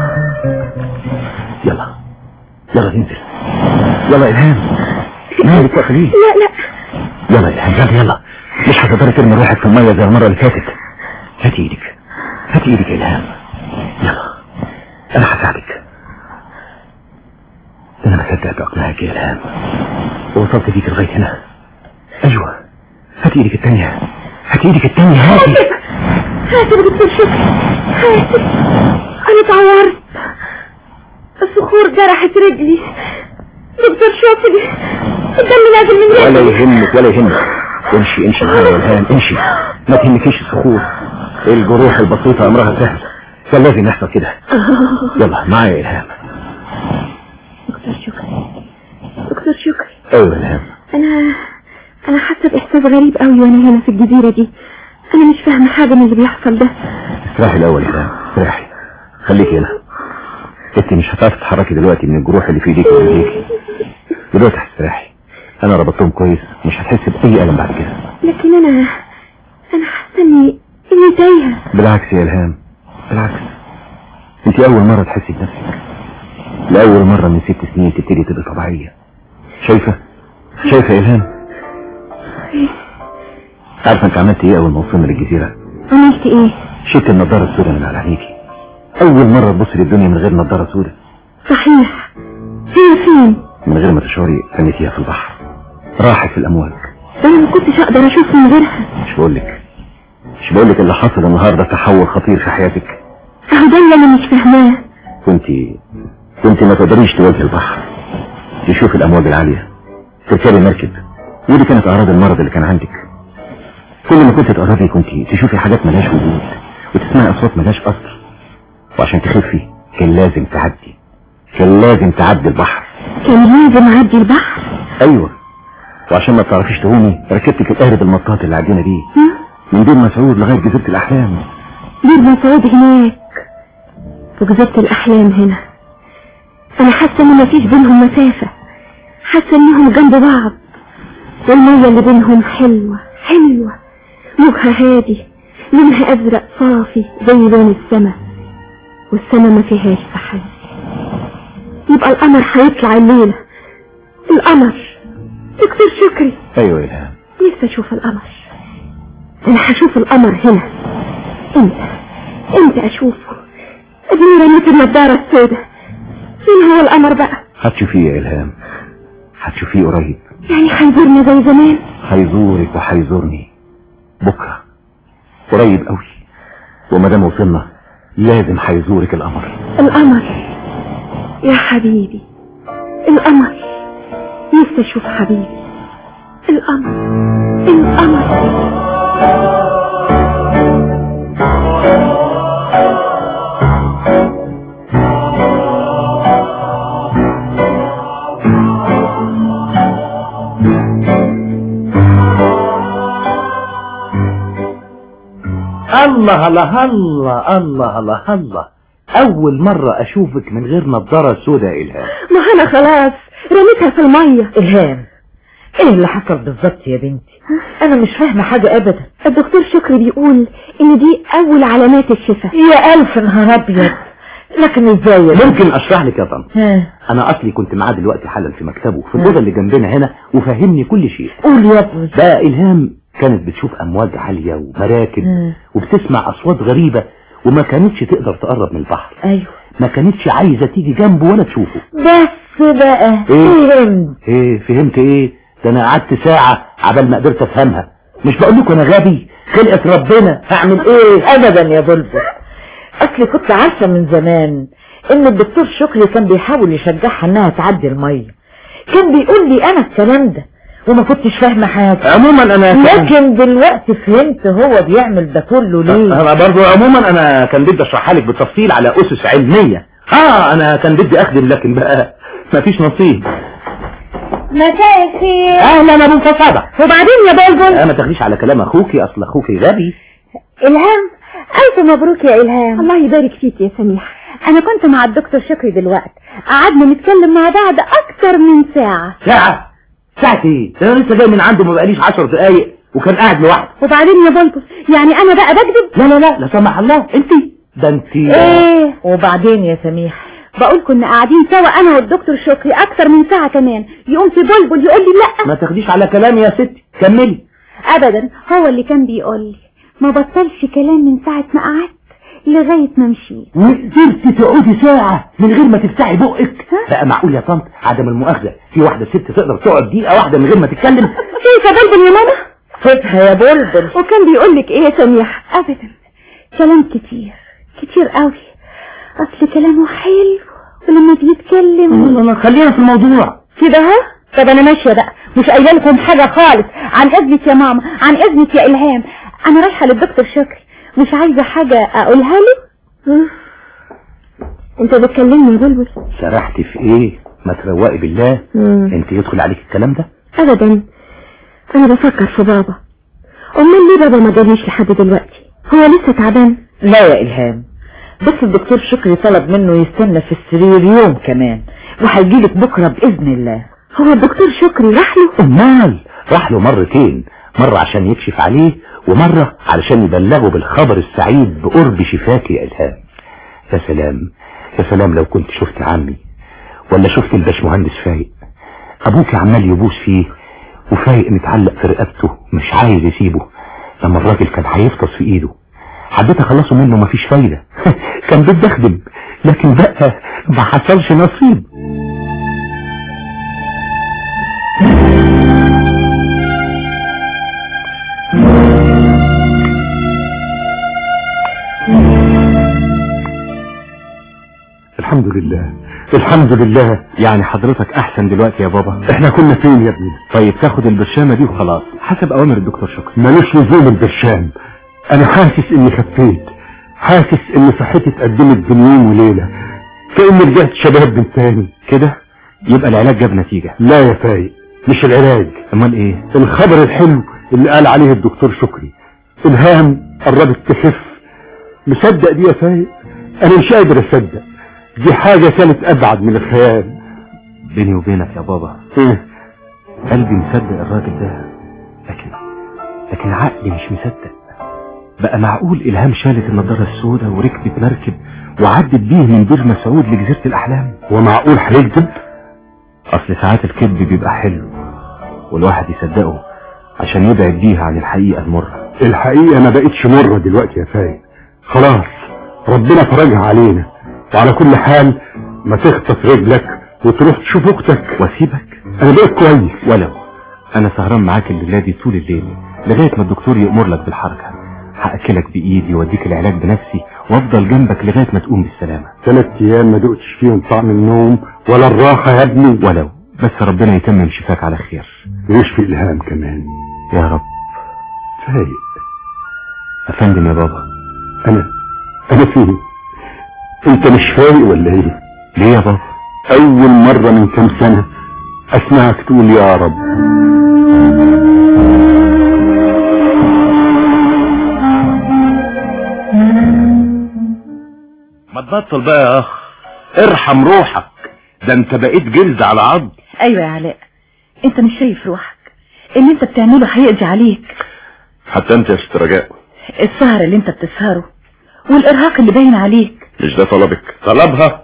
[SPEAKER 3] يلا يلا ننزل يلا يا الهام مالك يا خليل
[SPEAKER 7] لا لا
[SPEAKER 3] يلا يا الهام يلا يلا مش هتقدري ترمي روحك في الميه زي المره اللي فاتت هاتي ايدك هاتي ايدك يا الهام يلا انا هساعدك ده انا ما صدقت اقنعك يا الهام ووصلت بيك لغايه هنا ايوه هاتي ايدك التانية هاتي ايدك التانية هاتي
[SPEAKER 7] هاتي يا دكتور شكري هاتي انا اتعورت الصخور جرحت رجلي دكتور شكري الدم نازل من
[SPEAKER 3] ولا
[SPEAKER 7] رجلي
[SPEAKER 3] يهمك ولا يهمك امشي امشي معايا يا الهام امشي ما تهمكيش الصخور الجروح البسيطة امرها سهل كان لازم يحصل كده يلا معايا يا الهام
[SPEAKER 7] دكتور شكري دكتور شكري
[SPEAKER 3] ايوه يا الهام
[SPEAKER 7] انا انا حاسه باحساس غريب قوي وانا هنا في الجزيره دي انا مش فاهمه حاجه من اللي بيحصل ده
[SPEAKER 3] استراحي الاول يا الهام استراحي خليكي هنا انت مش هتعرفي تتحركي دلوقتي من الجروح اللي في ايديك وايديك دلوقتي هتستريحي انا ربطتهم كويس مش هتحسي باي الم بعد كده
[SPEAKER 7] لكن انا انا حاسه اني اني تايهه
[SPEAKER 3] بالعكس يا الهام بالعكس انت اول مرة تحسي بنفسك لاول مرة من ست سنين تبتدي تبقى طبيعية شايفة شايفة يا الهام عارفة انت عملت ايه اول ما وصلنا للجزيرة
[SPEAKER 7] عملت ايه
[SPEAKER 3] شلت النضارة السوداء من على عينيكي اول مرة تبص للدنيا من غير نضارة سوداء
[SPEAKER 7] صحيح هي فين
[SPEAKER 3] من غير ما تشعري رميتيها في البحر راحت في الامواج
[SPEAKER 7] ده انا ما كنتش اقدر اشوف من غيرها
[SPEAKER 3] مش بقولك مش بقولك اللي حصل النهاردة تحول خطير في حياتك
[SPEAKER 7] اهو ده اللي انا مش فاهماه
[SPEAKER 3] كنت كنت ما تقدريش تواجهي البحر تشوف الامواج العالية تركبي مركب ودي كانت اعراض المرض اللي كان عندك كل ما كنت تقربي كنت تشوفي حاجات ملهاش وجود وتسمعي اصوات ملهاش اثر وعشان تخفي كان لازم تعدي كان لازم تعدي البحر
[SPEAKER 2] كان لازم اعدي البحر
[SPEAKER 3] ايوه وعشان ما تعرفيش تهوني ركبتك القارب المطاط اللي عدينا بيه من دير مسعود لغايه جزيره الاحلام
[SPEAKER 2] دير مسعود هناك وجزيرة الأحلام هنا أنا حاسة إن مفيش بينهم مسافة حاسة إنهم جنب بعض والمية اللي بينهم حلوة حلوة موجها هادي لونها أزرق صافي زي لون السما والسما ما فيهاش سحاب يبقى القمر هيطلع الليلة القمر دكتور شكري
[SPEAKER 3] ايوه يا الهام
[SPEAKER 2] نفسي اشوف القمر انا هشوف القمر هنا امتى امتى اشوفه اديني رميت النضارة السوداء فين هو القمر بقى
[SPEAKER 3] هتشوفيه يا الهام هتشوفيه قريب
[SPEAKER 2] يعني هيزورنا زي زمان
[SPEAKER 3] هيزورك وهيزورني بكره قريب قوي وما دام وصلنا لازم هيزورك القمر
[SPEAKER 2] القمر يا حبيبي القمر نفسي اشوف حبيبي القمر القمر
[SPEAKER 1] الله الله الله الله الله الله اول مرة اشوفك من غير نظارة سوداء يا الهام
[SPEAKER 2] ما انا خلاص رميتها في المية
[SPEAKER 5] إلهام ايه اللي حصل بالظبط يا بنتي انا مش فاهمة حاجة ابدا
[SPEAKER 2] الدكتور شكري بيقول ان دي اول علامات الشفاء
[SPEAKER 5] يا الف نهار ابيض لكن ازاي يا بنتي؟
[SPEAKER 1] ممكن اشرح لك يا طنط
[SPEAKER 5] ها،
[SPEAKER 1] انا اصلي كنت معاه دلوقتي حالا في مكتبه في الاوضه اللي جنبنا هنا وفهمني كل شيء
[SPEAKER 5] قول يا ابني
[SPEAKER 1] بقى الهام كانت بتشوف امواج عاليه ومراكب
[SPEAKER 5] مم.
[SPEAKER 1] وبتسمع اصوات غريبه وما كانتش تقدر تقرب من البحر
[SPEAKER 5] ايوه
[SPEAKER 1] ما كانتش عايزه تيجي جنبه ولا تشوفه
[SPEAKER 5] بس بقى
[SPEAKER 1] إيه؟
[SPEAKER 5] فهمت
[SPEAKER 1] ايه فهمت ايه ده انا قعدت ساعه عبال ما قدرت افهمها مش بقول لكم انا غبي خلقه ربنا هعمل ايه
[SPEAKER 5] ابدا يا بلبل اصلي كنت عارفة من زمان ان الدكتور شكري كان بيحاول يشجعها انها تعدي المية كان بيقول لي انا الكلام ده وما كنتش فاهمة حاجة
[SPEAKER 1] عموما انا
[SPEAKER 5] لكن دلوقتي فهمت هو بيعمل ده كله ليه
[SPEAKER 1] انا برضو عموما انا كان بدي اشرحها لك بالتفصيل على اسس علميه اه انا كان بدي اخدم لكن بقى مفيش نصيب
[SPEAKER 7] مساء الخير
[SPEAKER 1] اهلا ابو فصابة
[SPEAKER 7] وبعدين يا بلبل
[SPEAKER 1] اه ما تاخديش على كلام اخوكي اصل اخوكي غبي
[SPEAKER 7] إلهام ألف مبروك يا إلهام
[SPEAKER 2] الله يبارك فيك يا سميح
[SPEAKER 7] أنا كنت مع الدكتور شكري دلوقتي قعدنا نتكلم مع بعض أكتر من ساعة
[SPEAKER 1] ساعة ساعة ايه ده انا لسه جاي من عنده ما بقاليش عشر دقايق وكان قاعد لوحده
[SPEAKER 7] وبعدين يا بلبل يعني أنا بقى بكذب
[SPEAKER 1] لا لا لا لا سمح الله انت ده انت
[SPEAKER 7] إيه
[SPEAKER 5] وبعدين يا سميح
[SPEAKER 7] بقول كنا قاعدين سوا أنا والدكتور شكري أكتر من ساعة كمان يقوم في بلبل يقول لي لأ
[SPEAKER 1] ما تاخديش على كلامي يا ستي كملي
[SPEAKER 7] أبدا هو اللي كان بيقول لي ما بطلش كلام من ساعة ما قعدت لغاية ما مشيت
[SPEAKER 1] وقدرتي تقعدي ساعة من غير ما تفتحي بقك بقى معقول يا طنط عدم المؤاخذة في واحدة ست تقدر تقعد دقيقة واحدة من غير ما تتكلم
[SPEAKER 7] شايفة بلبل يا ماما
[SPEAKER 5] خدها يا بلبل
[SPEAKER 2] وكان بيقول لك ايه يا سميح
[SPEAKER 7] أبدا كلام كتير كتير قوي أصل كلامه حلو ولما بيتكلم
[SPEAKER 1] خلينا في الموضوع
[SPEAKER 7] كده ها طب انا ماشيه بقى مش قايله لكم حاجه خالص عن اذنك يا ماما عن اذنك يا الهام انا رايحه للدكتور شكري مش عايزه حاجه اقولها له
[SPEAKER 2] انت بتكلمني يا بلبل
[SPEAKER 1] سرحتي في ايه ما تروقي بالله
[SPEAKER 2] مم.
[SPEAKER 1] انت يدخل عليك الكلام ده
[SPEAKER 2] ابدا انا بفكر في بابا امال ليه بابا ما جاليش لحد دلوقتي هو لسه تعبان
[SPEAKER 5] لا يا إلهام بس الدكتور شكري طلب منه يستنى في السرير يوم كمان وهيجيلك بكرة بإذن الله
[SPEAKER 2] هو الدكتور شكري راح له
[SPEAKER 1] امال راح له مرتين مرة عشان يكشف عليه ومرة علشان يبلغه بالخبر السعيد بقرب شفاك يا إلهام يا سلام يا سلام لو كنت شفت عمي ولا شفت الباشمهندس فايق أبوك عمال يبوس فيه وفايق متعلق في رقبته مش عايز يسيبه لما الراجل كان هيفطس في ايده حبيت اخلصه منه مفيش فايدة كان بدي اخدم لكن بقى ما حصلش نصيب
[SPEAKER 6] الحمد لله الحمد لله
[SPEAKER 3] يعني حضرتك احسن دلوقتي يا بابا
[SPEAKER 6] احنا كنا فين يا ابني
[SPEAKER 3] طيب تاخد البرشامة دي وخلاص حسب اوامر الدكتور شكري
[SPEAKER 6] مالوش لزوم البرشام انا حاسس اني خفيت حاسس ان صحتي اتقدمت بين يوم وليلة كأني رجعت شباب من تاني
[SPEAKER 3] كده يبقى العلاج جاب نتيجة
[SPEAKER 6] لا يا فايق مش العلاج
[SPEAKER 3] امال ايه
[SPEAKER 6] الخبر الحلو اللي قال عليه الدكتور شكري الهام قربت تخف مصدق دي يا فايق انا مش قادر اصدق دي حاجة كانت ابعد من الخيال
[SPEAKER 3] بيني وبينك يا بابا
[SPEAKER 6] إيه؟
[SPEAKER 3] قلبي مصدق الراجل ده لكن لكن عقلي مش مصدق بقى معقول إلهام شالت النضارة السوداء وركبت مركب وعدت بيه من بير مسعود لجزيرة الأحلام
[SPEAKER 6] ومعقول هيكذب
[SPEAKER 3] أصل ساعات الكذب بيبقى حلو والواحد يصدقه عشان يبعد بيه عن الحقيقة المرة
[SPEAKER 6] الحقيقة ما بقتش مرة دلوقتي يا فايق خلاص ربنا فرجها علينا وعلى كل حال ما تخطف رجلك وتروح تشوف اختك
[SPEAKER 3] واسيبك
[SPEAKER 6] انا بقيت كويس
[SPEAKER 3] ولو انا سهران معاك الليلة دي طول الليل لغاية ما الدكتور يأمر لك بالحركة هأكلك بإيدي واديك العلاج بنفسي وافضل جنبك لغاية ما تقوم بالسلامة
[SPEAKER 6] ثلاث ايام ما دقتش فيهم طعم النوم ولا الراحة يا ابني
[SPEAKER 3] ولو بس ربنا يتمم شفاك على خير
[SPEAKER 6] ويشفي الهام كمان
[SPEAKER 3] يا رب
[SPEAKER 6] فايق
[SPEAKER 3] افندم يا بابا
[SPEAKER 6] انا انا فين انت مش فايق ولا ايه
[SPEAKER 3] ليه يا بابا
[SPEAKER 6] اول مرة من كام سنة اسمعك تقول يا رب
[SPEAKER 4] ما تبطل بقى يا اخ ارحم روحك ده انت بقيت جلد على عظم
[SPEAKER 7] ايوه يا علاء انت مش شايف روحك اللي انت بتعمله هيقضي عليك
[SPEAKER 4] حتى انت يا ست رجاء
[SPEAKER 7] السهر اللي انت بتسهره والارهاق اللي باين عليك
[SPEAKER 4] مش ده طلبك طلبها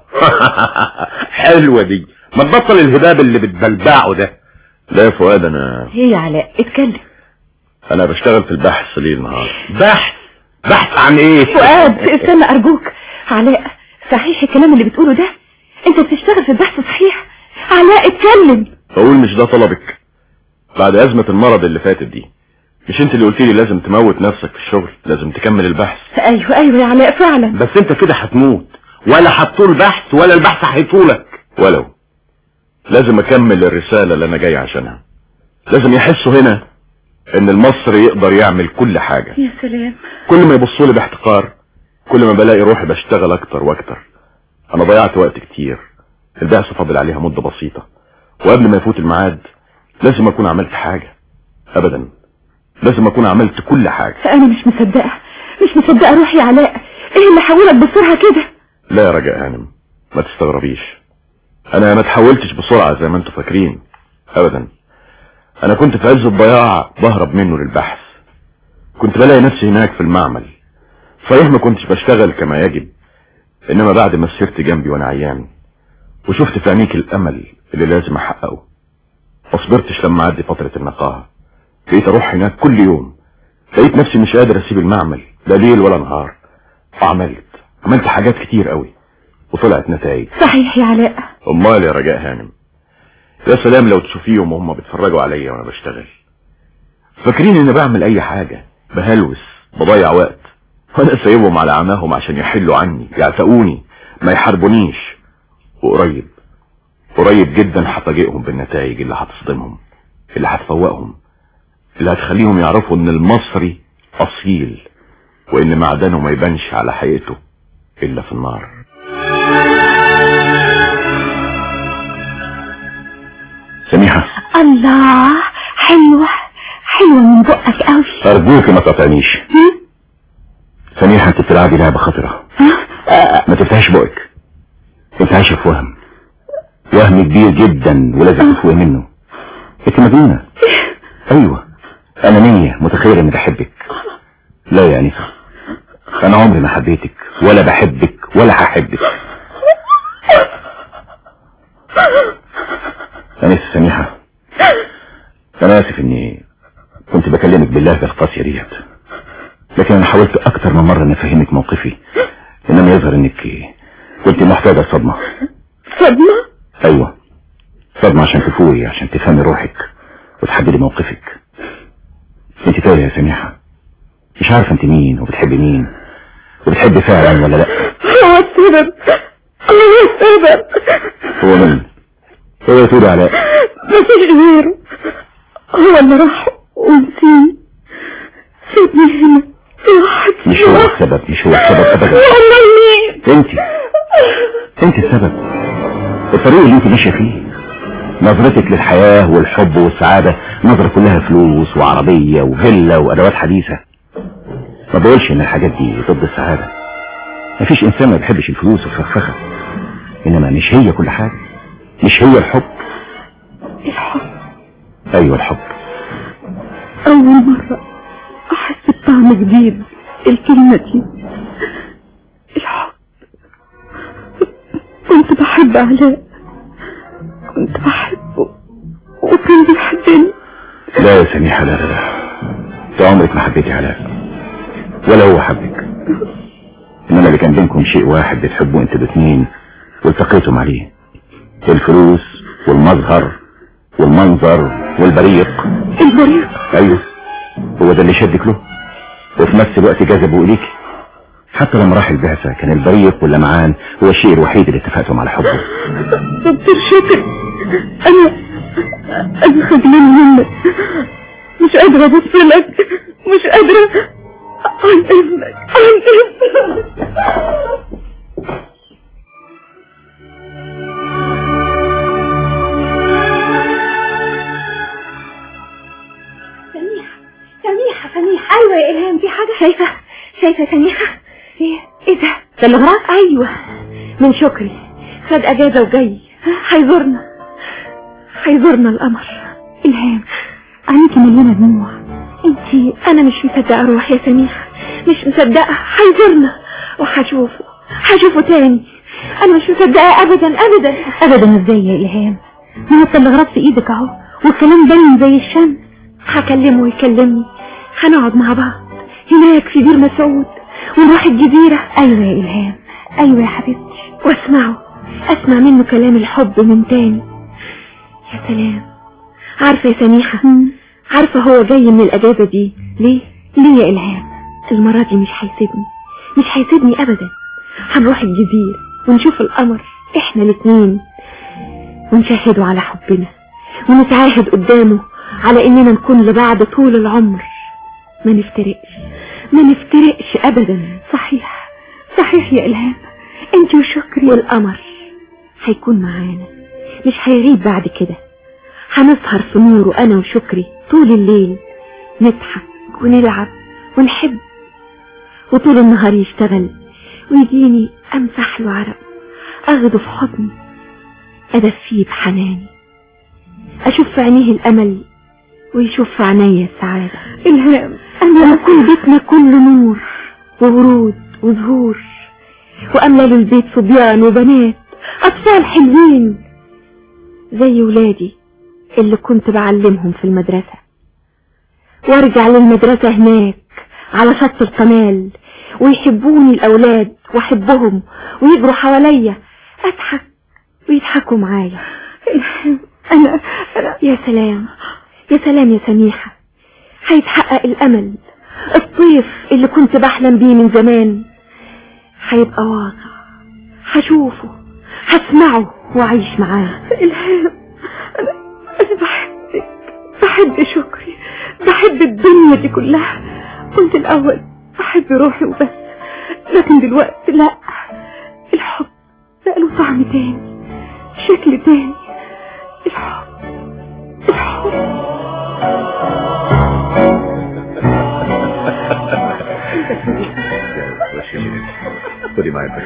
[SPEAKER 4] حلوة دي ما تبطل الهباب اللي بتبلبعه ده لا يا فؤاد انا
[SPEAKER 7] ايه يا علاء اتكلم
[SPEAKER 4] انا بشتغل في البحث ليل نهار بحث بحث عن ايه
[SPEAKER 7] فؤاد استنى ارجوك علاء صحيح الكلام اللي بتقوله ده انت بتشتغل في البحث صحيح علاء اتكلم
[SPEAKER 4] بقول مش ده طلبك بعد ازمة المرض اللي فاتت دي مش انت اللي قلت لي لازم تموت نفسك في الشغل لازم تكمل البحث
[SPEAKER 7] ايوه ايوه يا علاء فعلا
[SPEAKER 4] بس انت كده هتموت ولا هتطول بحث ولا البحث هيطولك ولو لازم اكمل الرسالة اللي انا جاي عشانها لازم يحسوا هنا ان المصري يقدر يعمل كل حاجة
[SPEAKER 7] يا سلام
[SPEAKER 4] كل ما يبصوا لي باحتقار كل ما بلاقي روحي بشتغل اكتر واكتر انا ضيعت وقت كتير البعثة فاضل عليها مدة بسيطة وقبل ما يفوت الميعاد لازم اكون عملت حاجة ابدا لازم اكون عملت كل حاجة
[SPEAKER 7] انا مش مصدقه مش مصدقه روحي يا علاء ايه اللي حولك بسرعه كده
[SPEAKER 4] لا يا رجاء هانم ما تستغربيش انا ما تحولتش بسرعة زي ما انتوا فاكرين ابدا انا كنت في عز الضياع بهرب منه للبحث كنت بلاقي نفسي هناك في المعمل صحيح ما كنتش بشتغل كما يجب انما بعد ما سرت جنبي وانا عيان وشفت في عينيك الامل اللي لازم احققه ما صبرتش لما عدي فترة النقاهة بقيت اروح هناك كل يوم لقيت نفسي مش قادر اسيب المعمل لا ليل ولا نهار وعملت عملت حاجات كتير قوي وطلعت نتائج
[SPEAKER 7] صحيح يا علاء
[SPEAKER 4] امال يا رجاء هانم يا سلام لو تشوفيهم وهم بيتفرجوا عليا وانا بشتغل فاكرين اني بعمل اي حاجة بهلوس بضيع وقت وانا سايبهم على عماهم عشان يحلوا عني يعتقوني ما يحاربونيش وقريب قريب جدا هفاجئهم بالنتائج اللي هتصدمهم اللي هتفوقهم اللي هتخليهم يعرفوا ان المصري اصيل وان معدنه ما يبانش على حقيقته الا في النار سميحة
[SPEAKER 7] الله حلوة حلوة من بقك قوي
[SPEAKER 4] ارجوك ما تقطعنيش سميحة انت بتلعبي لعبة خطرة ما تفتحش بقك انت عايشة في وهم وهم كبير جدا ولازم تفوقي منه انت مجنونة ايوه انا نية متخيلة اني بحبك لا يا انسة انا عمري ما حبيتك ولا بحبك ولا هحبك انسة سميحة انا اسف اني كنت بكلمك باللهجة القاسية ديت لكن انا حاولت اكتر من مرة ان افهمك موقفي انما يظهر انك كنت محتاجة صدمة
[SPEAKER 7] صدمة
[SPEAKER 4] ايوه صدمة عشان تفوقي عشان تفهمي روحك وتحددي موقفك انت تايه يا سميحة مش عارفة انت مين وبتحبي مين وبتحبي فعلا ولا لا
[SPEAKER 7] هو السبب هو السبب
[SPEAKER 4] هو مين هو يا تودي علاء
[SPEAKER 7] مفيش غيره هو اللي راح ونسيني سيبني هنا لوحدي
[SPEAKER 4] مش هو
[SPEAKER 7] لوحدي
[SPEAKER 1] السبب مش هو السبب ابدا
[SPEAKER 2] والله مين
[SPEAKER 1] انت انت السبب الطريق اللي انت ماشيه فيه نظرتك للحياة والحب والسعادة نظرة كلها فلوس وعربية وفيلا وأدوات حديثة ما بقولش ان الحاجات دي ضد السعادة مفيش انسان ما بيحبش الفلوس والفخفخة انما مش هي كل حاجة مش هي الحب
[SPEAKER 2] الحب
[SPEAKER 1] ايوه الحب
[SPEAKER 2] أول مرة أحس بطعم جديد الكلمة دي الحب كنت بحب علاء كنت بحبه وكان بيحبني
[SPEAKER 1] لا يا سميحة لا لا لا انت عمرك ما حبيتي علاء ولا هو حبك انما اللي كان بينكم شيء واحد بتحبوا انتوا الاثنين والتقيتم عليه الفلوس والمظهر والمنظر والبريق
[SPEAKER 2] البريق
[SPEAKER 1] ايوه هو ده اللي شدك له وفي نفس الوقت جذبه اليك حتى لما راح البعثة كان البريق واللمعان هو الشيء الوحيد اللي اتفقتم على حبه
[SPEAKER 2] دكتور شكري أنا أنا خجلان منك مش قادرة أبص لك مش قادرة عن إذنك عن إذنك
[SPEAKER 7] سميحة سميحة سميحة ايوه يا الهام في حاجة شايفة شايفة سميحة ايه ايه ده ده الغراب ايوه من شكري خد اجازة وجاي هيزورنا هيزورنا القمر الهام عينيكي مليانة دموع انتي انا مش مصدقة اروح يا سميحة مش مصدقة هيزورنا وهشوفه هشوفه تاني انا مش مصدقة ابدا ابدا ابدا ازاي يا الهام ما هو التلغراف في ايدك اهو والكلام باين زي الشمس هكلمه ويكلمني هنقعد مع بعض هناك في بير مسعود ونروح الجزيرة ايوه يا الهام ايوه يا حبيبتي واسمعه اسمع منه كلام الحب من تاني يا سلام عارفة يا سميحة عارفة هو جاي من الأجازة دي ليه؟ ليه يا إلهام؟ المرة دي مش هيسيبني مش هيسيبني أبدا هنروح الجزيرة ونشوف القمر إحنا الاتنين ونشاهده على حبنا ونتعاهد قدامه على إننا نكون لبعض طول العمر ما نفترقش ما نفترقش أبدا صحيح صحيح يا إلهام أنت وشكري والقمر هيكون معانا مش هيغيب بعد كده هنسهر في نوره أنا وشكري طول الليل نضحك ونلعب ونحب وطول النهار يشتغل ويجيني أمسح له عرق أخده في حضني أدفيه بحناني أشوف في عينيه الأمل ويشوف في عينيا السعادة إلهام أنا أكون بيتنا كله نور وورود وزهور وأملى له البيت صبيان وبنات أطفال حلوين زي ولادي اللي كنت بعلمهم في المدرسة وارجع للمدرسة هناك على شط القنال ويحبوني الأولاد واحبهم ويجروا حواليا أضحك ويضحكوا معايا أنا يا سلام يا سلام يا سميحة هيتحقق الأمل الطيف اللي كنت بحلم بيه من زمان هيبقى واقع هشوفه هسمعه وأعيش معاه إلهام أنا أنا بحبك بحب شكري بحب الدنيا دي كلها كنت الأول بحب روحي وبس لكن دلوقتي لا الحب بقى له طعم تاني شكل تاني الحب الحب
[SPEAKER 1] خدي معايا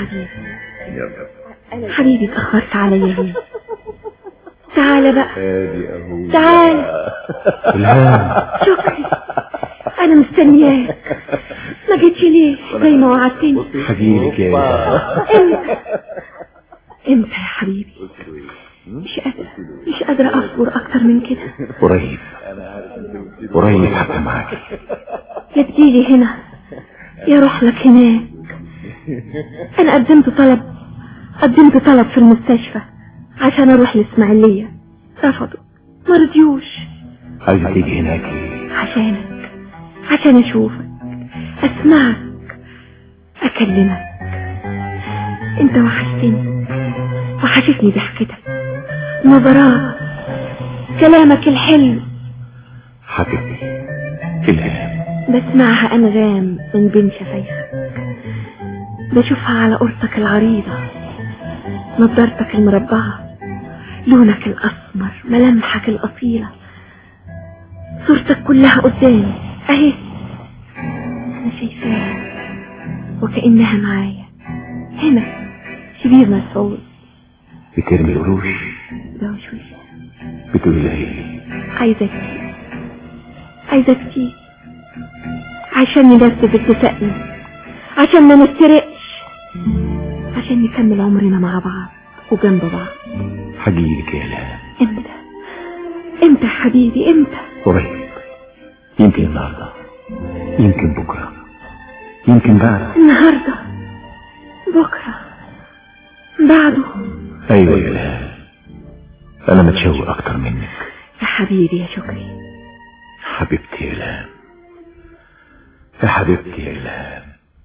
[SPEAKER 2] حبيبي اتأخرت عليا ليه تعالى بقى
[SPEAKER 1] ادي اهو
[SPEAKER 2] تعالى
[SPEAKER 1] الهام
[SPEAKER 2] شكري انا مستنياك ما جيتش ليه زي ما وعدتني
[SPEAKER 1] حبيبك يا
[SPEAKER 2] امتى امتى يا حبيبي مش قادرة مش قادرة اصبر اكتر من كده
[SPEAKER 1] قريب قريب هبقى معاك
[SPEAKER 2] يا تجيلي هنا يا روح لك هناك انا قدمت طلب قدمت طلب في المستشفى عشان اروح الاسماعيلية رفضوا ما رضيوش
[SPEAKER 1] عايزة تيجي هناك ليه؟
[SPEAKER 2] عشانك عشان اشوفك اسمعك اكلمك انت وحشتني وحشتني ضحكتك نظرات كلامك الحلو
[SPEAKER 1] حبيبتي الهام
[SPEAKER 2] بسمعها أنغام من بين شفايفك بشوفها على قرصك العريضة نضارتك المربعة لونك الأسمر ملامحك الأصيلة صورتك كلها قدامي أهي أنا شايفاها وكأنها معايا هنا في بير مسعود
[SPEAKER 1] بترمي القروش
[SPEAKER 2] بوشوش
[SPEAKER 1] بتقول لها ايه
[SPEAKER 2] عايزك تيجي عايزك تيجي عشان نرتب اتفاقنا عشان ما نفترقش عشان نكمل عمرنا مع بعض وجنب بعض
[SPEAKER 1] هجيلك يا لام
[SPEAKER 2] امتى امتى يا حبيبي امتى
[SPEAKER 1] قريب يمكن النهارده يمكن بكره يمكن بعد
[SPEAKER 2] النهارده بكره بعده
[SPEAKER 1] ايوه يا لام انا متشوق اكتر منك
[SPEAKER 2] يا حبيبي يا شكري
[SPEAKER 1] حبيبتي يا لام يا حبيبتي يا إلهام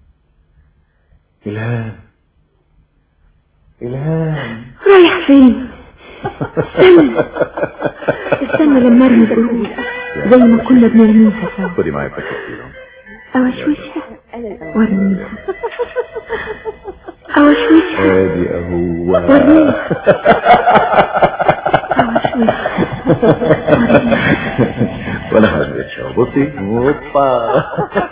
[SPEAKER 1] إلهام إلهام
[SPEAKER 2] رايح فين استنى استنى لما ارمي القرود زي ما كنا بنرميها سوا
[SPEAKER 1] خدي معايا باكت فيهم
[SPEAKER 2] اوشوشها وارميها اوشوشها
[SPEAKER 1] ادي اهو
[SPEAKER 2] وارميها اوشوشها
[SPEAKER 1] ولا هربتش اهو بصي هوبا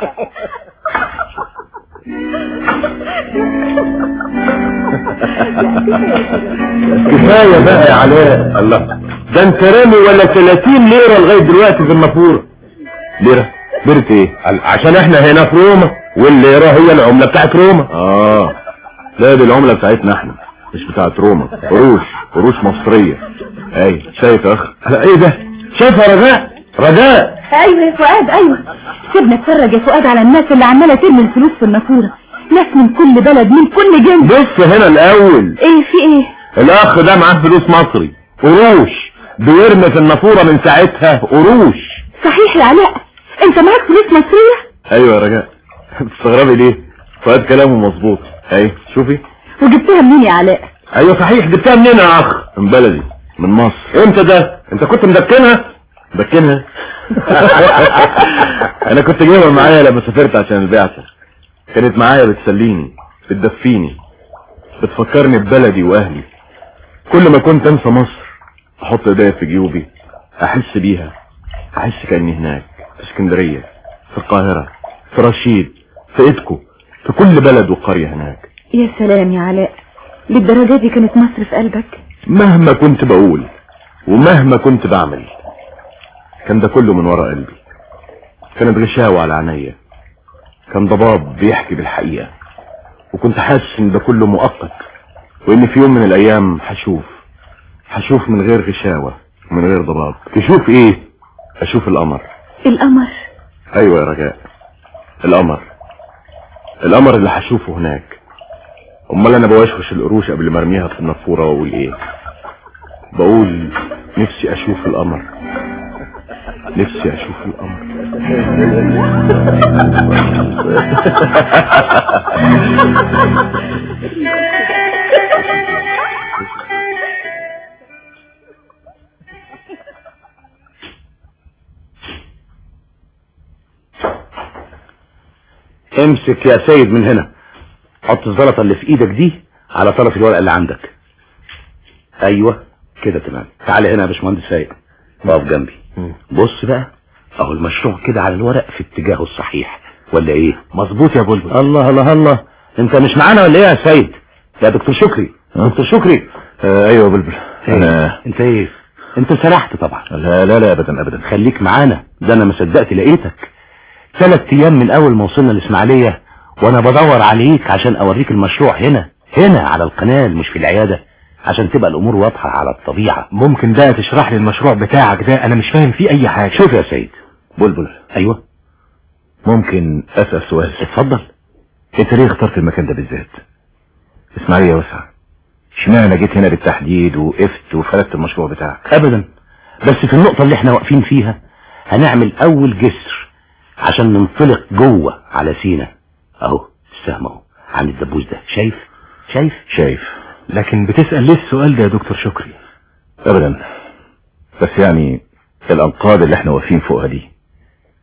[SPEAKER 3] كفاية بقى يا علاء الله ده انت رامي ولا 30 ليرة لغاية دلوقتي في النافورة
[SPEAKER 1] ليرة ليرة ايه
[SPEAKER 3] عشان احنا هنا في روما والليرة هي العملة بتاعت روما
[SPEAKER 1] اه لا دي العملة بتاعتنا احنا مش بتاعت روما قروش قروش مصرية اي شايف يا اخ
[SPEAKER 3] ايه ده شايفها رجاء رجاء
[SPEAKER 7] ايوه يا فؤاد ايوه سيبنا اتفرج يا فؤاد على الناس اللي عماله ترمي الفلوس في النافوره ناس من كل بلد من كل جنس
[SPEAKER 3] بص هنا الاول
[SPEAKER 7] ايه في ايه
[SPEAKER 3] الاخ ده معاه فلوس مصري قروش بيرمي في النافورة من ساعتها قروش
[SPEAKER 7] صحيح يا علاء انت معاك فلوس مصريه
[SPEAKER 1] ايوه يا رجاء بتستغربي ليه فؤاد كلامه مظبوط اي شوفي
[SPEAKER 7] وجبتها منين يا علاء
[SPEAKER 3] ايوه صحيح جبتها منين يا اخ
[SPEAKER 1] من بلدي من مصر
[SPEAKER 3] امتى ده انت كنت مدكنها
[SPEAKER 1] بكنها انا كنت جايبها معايا لما سافرت عشان البعثة كانت معايا بتسليني بتدفيني بتفكرني ببلدي واهلي كل ما كنت انسى مصر احط ايديا في جيوبي احس بيها احس كاني هناك في اسكندرية في القاهرة في رشيد في ايدكو في كل بلد وقرية هناك
[SPEAKER 7] يا سلام يا علاء للدرجه دي كانت مصر في قلبك
[SPEAKER 1] مهما كنت بقول ومهما كنت بعمل كان ده كله من ورا قلبي كانت غشاوة على عينيا كان ضباب بيحكي بالحقيقة وكنت حاسس ان ده كله مؤقت وان في يوم من الايام هشوف هشوف من غير غشاوة من غير ضباب تشوف ايه اشوف القمر
[SPEAKER 7] القمر
[SPEAKER 1] ايوه يا رجاء القمر القمر اللي هشوفه هناك امال انا بوشوش القروش قبل ما ارميها في النافوره واقول ايه بقول نفسي اشوف القمر نفسي اشوف القمر
[SPEAKER 3] امسك يا سيد من هنا حط الزلطة اللي في ايدك دي على طرف الورقة اللي عندك ايوه كده تمام تعال هنا يا باشمهندس سيد اقف جنبي بص بقى اهو المشروع كده على الورق في اتجاهه الصحيح ولا ايه
[SPEAKER 1] مظبوط يا بلبل
[SPEAKER 3] الله الله الله انت مش معانا ولا ايه يا سيد يا دكتور شكري دكتور شكري
[SPEAKER 1] آه ايوه يا بلبل انا
[SPEAKER 3] انا انت ايه انت سرحت طبعا
[SPEAKER 1] لا لا لا ابدا ابدا
[SPEAKER 3] خليك معانا ده انا ما صدقت لقيتك ثلاث ايام من اول ما وصلنا الاسماعيليه وانا بدور عليك عشان اوريك المشروع هنا هنا على القناه مش في العياده عشان تبقى الامور واضحه على الطبيعه
[SPEAKER 1] ممكن بقى تشرح لي المشروع بتاعك ده انا مش فاهم فيه اي حاجه
[SPEAKER 3] شوف يا سيد
[SPEAKER 1] بلبل
[SPEAKER 3] ايوه
[SPEAKER 1] ممكن اسال سؤال
[SPEAKER 3] اتفضل
[SPEAKER 1] انت ليه اخترت المكان ده بالذات اسماعيليه واسعه اشمعنى جيت هنا بالتحديد وقفت وفردت المشروع بتاعك
[SPEAKER 3] ابدا بس في النقطه اللي احنا واقفين فيها هنعمل اول جسر عشان ننطلق جوه على سينا اهو السهم اهو عن الدبوس ده شايف شايف
[SPEAKER 1] شايف
[SPEAKER 6] لكن بتسأل ليه السؤال ده يا دكتور شكري
[SPEAKER 1] ابدا بس يعني الانقاض اللي احنا واقفين فوقها دي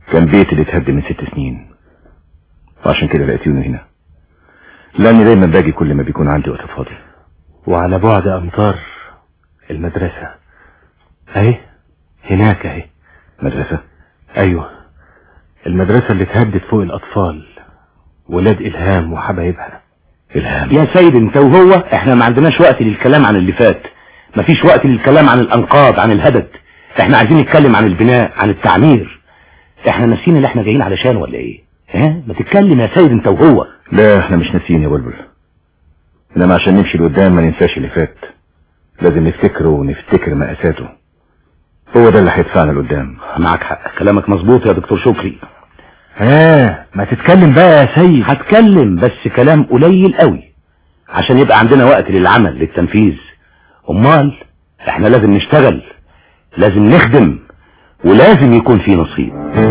[SPEAKER 3] كان بيتي اللي اتهد من ست سنين وعشان كده لقيتوني هنا لاني دايما باجي كل ما بيكون عندي وقت فاضي
[SPEAKER 8] وعلى بعد امتار المدرسة اهي هناك اهي
[SPEAKER 3] مدرسة
[SPEAKER 8] ايوه المدرسة اللي اتهدت فوق الاطفال ولاد الهام وحبايبها
[SPEAKER 3] الهام
[SPEAKER 1] يا سيد انت وهو احنا ما عندناش وقت للكلام عن اللي فات مفيش وقت للكلام عن الانقاض عن الهدد احنا عايزين نتكلم عن البناء عن التعمير احنا ناسيين اللي احنا جايين علشان ولا ايه ها ما تتكلم يا سيد انت وهو
[SPEAKER 3] لا احنا مش ناسيين يا بلبل انما عشان نمشي لقدام ما ننساش اللي فات لازم نفتكره ونفتكر مقاساته هو ده اللي هيدفعنا لقدام
[SPEAKER 1] معك حق كلامك مظبوط يا دكتور شكري
[SPEAKER 8] ها ما تتكلم بقى يا سيد
[SPEAKER 1] هتكلم بس كلام قليل قوي عشان يبقى عندنا وقت للعمل للتنفيذ امال احنا لازم نشتغل لازم نخدم ولازم يكون في نصيب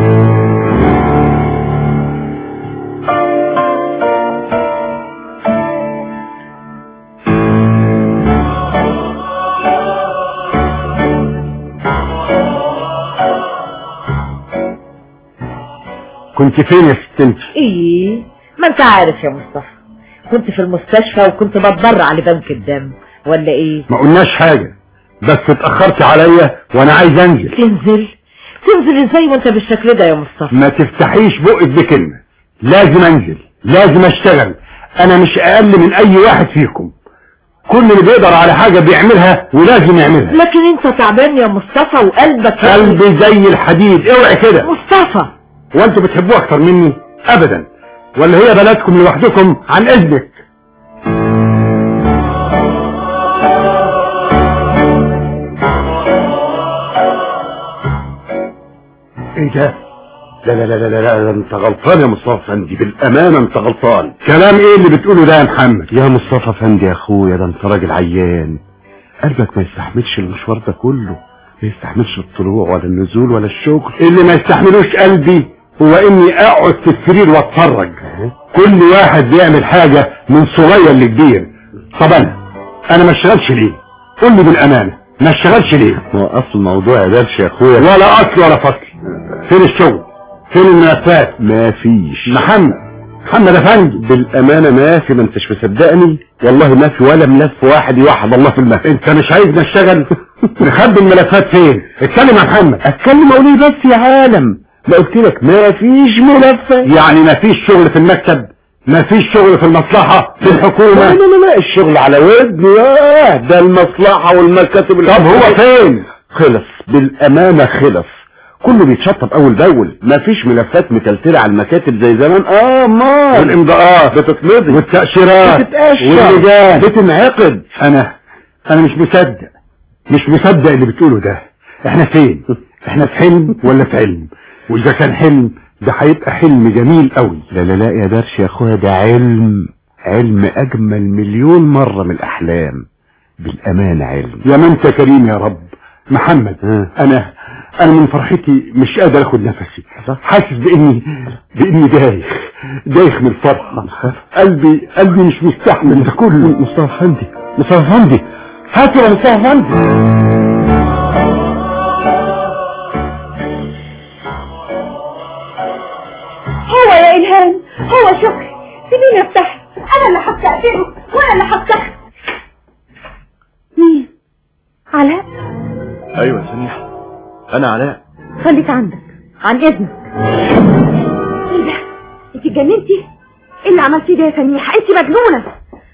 [SPEAKER 6] كنت فين يا ست انت
[SPEAKER 5] ايه ما انت عارف يا مصطفى كنت في المستشفى وكنت بتبرع لبنك الدم ولا ايه
[SPEAKER 6] ما قلناش حاجة بس اتأخرت عليا وانا عايز انزل
[SPEAKER 5] تنزل تنزل ازاي وانت بالشكل ده يا مصطفى
[SPEAKER 6] ما تفتحيش بقك بكلمة لازم انزل لازم اشتغل انا مش اقل من اي واحد فيكم كل اللي بيقدر على حاجة بيعملها ولازم يعملها
[SPEAKER 5] لكن انت تعبان يا مصطفى وقلبك
[SPEAKER 6] قلبي زي الحديد اوعي كده
[SPEAKER 5] مصطفى
[SPEAKER 6] وانتوا بتحبوه اكتر مني ابدا ولا هي بلدكم لوحدكم عن اذنك ايه ده لا لا لا لا لا, لا انت غلطان يا مصطفى فندي بالامانه انت غلطان كلام ايه اللي بتقوله ده يا محمد
[SPEAKER 8] يا مصطفى فندي يا اخويا ده انت راجل عيان قلبك ما يستحملش المشوار ده كله ما يستحملش الطلوع ولا النزول ولا الشغل
[SPEAKER 6] اللي ما يستحملوش قلبي هو اني اقعد في السرير واتفرج كل واحد بيعمل حاجة من صغير لكبير طب انا انا ما اشتغلش ليه قول لي بالامانة ما اشتغلش ليه
[SPEAKER 8] هو اصل الموضوع يا درش يا اخويا
[SPEAKER 6] ولا اصل ولا فصل فين الشغل فين الملفات
[SPEAKER 8] ما فيش
[SPEAKER 6] محمد محمد افندي
[SPEAKER 8] بالامانه ما في ما انتش مصدقني والله ما في ولا ملف واحد يوحد الله في الملف
[SPEAKER 6] انت مش عايزني اشتغل نخبي الملفات فين اتكلم يا محمد
[SPEAKER 8] اتكلم اقول ايه بس يا عالم ما قلت لك ما فيش ملفات
[SPEAKER 6] يعني ما فيش شغل في المكتب ما فيش شغل في المصلحة في
[SPEAKER 8] لا
[SPEAKER 6] الحكومة
[SPEAKER 8] لا لا لا الشغل على ودني ياه ده المصلحة والمكاتب
[SPEAKER 6] طب هو فين
[SPEAKER 8] خلص بالامانة خلص كله بيتشطب اول باول مفيش ملفات متلتلة على المكاتب زي زمان اه ما
[SPEAKER 6] والامضاءات
[SPEAKER 8] بتتمضي
[SPEAKER 6] والتأشيرات
[SPEAKER 8] بتتقشر
[SPEAKER 6] واللجان
[SPEAKER 8] بتنعقد
[SPEAKER 6] انا انا مش مصدق مش مصدق اللي بتقوله ده احنا فين احنا في حلم ولا في علم واذا كان حلم ده هيبقى حلم جميل قوي
[SPEAKER 8] لا لا لا يا درش يا اخويا ده علم علم اجمل مليون مرة من الاحلام بالامانة علم
[SPEAKER 6] يا من انت كريم يا رب محمد
[SPEAKER 8] ها.
[SPEAKER 6] انا انا من فرحتي مش قادر اخد نفسي حاسس باني باني دايخ دايخ من الفرحة قلبي قلبي مش مستحمل ده كله
[SPEAKER 8] مصطفى فندي مصطفى فندي
[SPEAKER 6] هاتوا يا مصطفى فندي
[SPEAKER 7] هو يا إلهام هو شكري سيبيني افتح انا اللي هستقبله وانا اللي هفتح مين علاء
[SPEAKER 3] ايوه يا سميحة انا علاء
[SPEAKER 7] خليك عندك عن اذنك ايه ده انت اتجننتي ايه اللي عملتيه ده يا سميحه انت مجنونه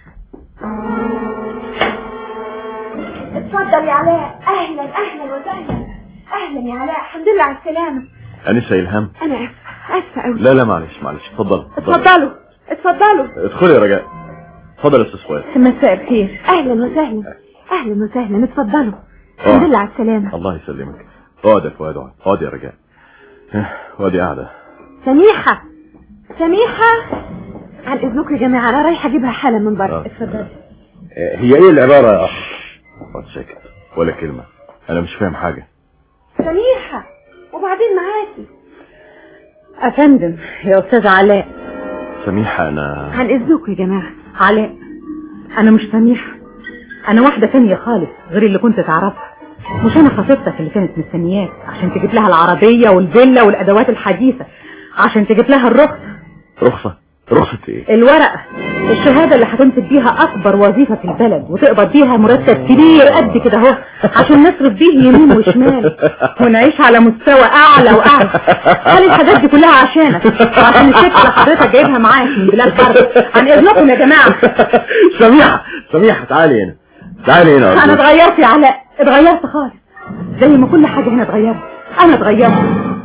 [SPEAKER 7] اتفضل يا علاء اهلا اهلا وسهلا اهلا يا علاء الحمد لله على السلامه
[SPEAKER 3] انسة الهام
[SPEAKER 7] انا اسفه اسفه قوي
[SPEAKER 3] لا لا معلش معلش اتفضل
[SPEAKER 7] اتفضلوا اتفضلوا
[SPEAKER 3] ادخلي يا رجاء اتفضل يا استاذ فؤاد
[SPEAKER 7] مساء الخير اهلا وسهلا اهلا وسهلا اتفضلوا الحمد لله على السلامه
[SPEAKER 3] الله يسلمك اقعد يا فؤاد اقعد اقعد يا رجاء اقعدي قاعدة
[SPEAKER 7] سميحه سميحه عن اذنكم يا جماعه انا رايحه اجيبها حالا من بره
[SPEAKER 3] آه.
[SPEAKER 7] اتفضلي
[SPEAKER 6] هي ايه العبارة يا اخ
[SPEAKER 3] اقعد ساكت ولا كلمة انا مش فاهم حاجة
[SPEAKER 7] سميحه وبعدين معاكي
[SPEAKER 2] افندم يا استاذ علاء
[SPEAKER 3] سميحة انا
[SPEAKER 7] عن اذنكم يا جماعه
[SPEAKER 2] علاء انا مش سميحة انا واحدة تانية خالص غير اللي كنت تعرفها
[SPEAKER 7] مش انا خطيبتك اللي كانت مستنياك عشان تجيب لها العربية والفيلا والادوات الحديثة عشان تجيب لها الرخصة
[SPEAKER 4] رخصة رخصة ايه
[SPEAKER 7] الورقة الشهادة اللي هتمسك بيها أكبر وظيفة في البلد وتقبض بيها مرتب كبير قد كده اهو عشان نصرف بيه يمين وشمال ونعيش على مستوى أعلى وأعلى خلي الحاجات دي كلها عشانك وعشان الشيك اللي حضرتك جايبها معاك من بلاد بره عن إذنكم يا جماعة
[SPEAKER 4] سميحة سميحة تعالي هنا تعالي هنا
[SPEAKER 7] أنا
[SPEAKER 4] أرجوك.
[SPEAKER 7] اتغيرت يا علاء اتغيرت خالص زي ما كل حاجة هنا اتغيرت أنا اتغيرت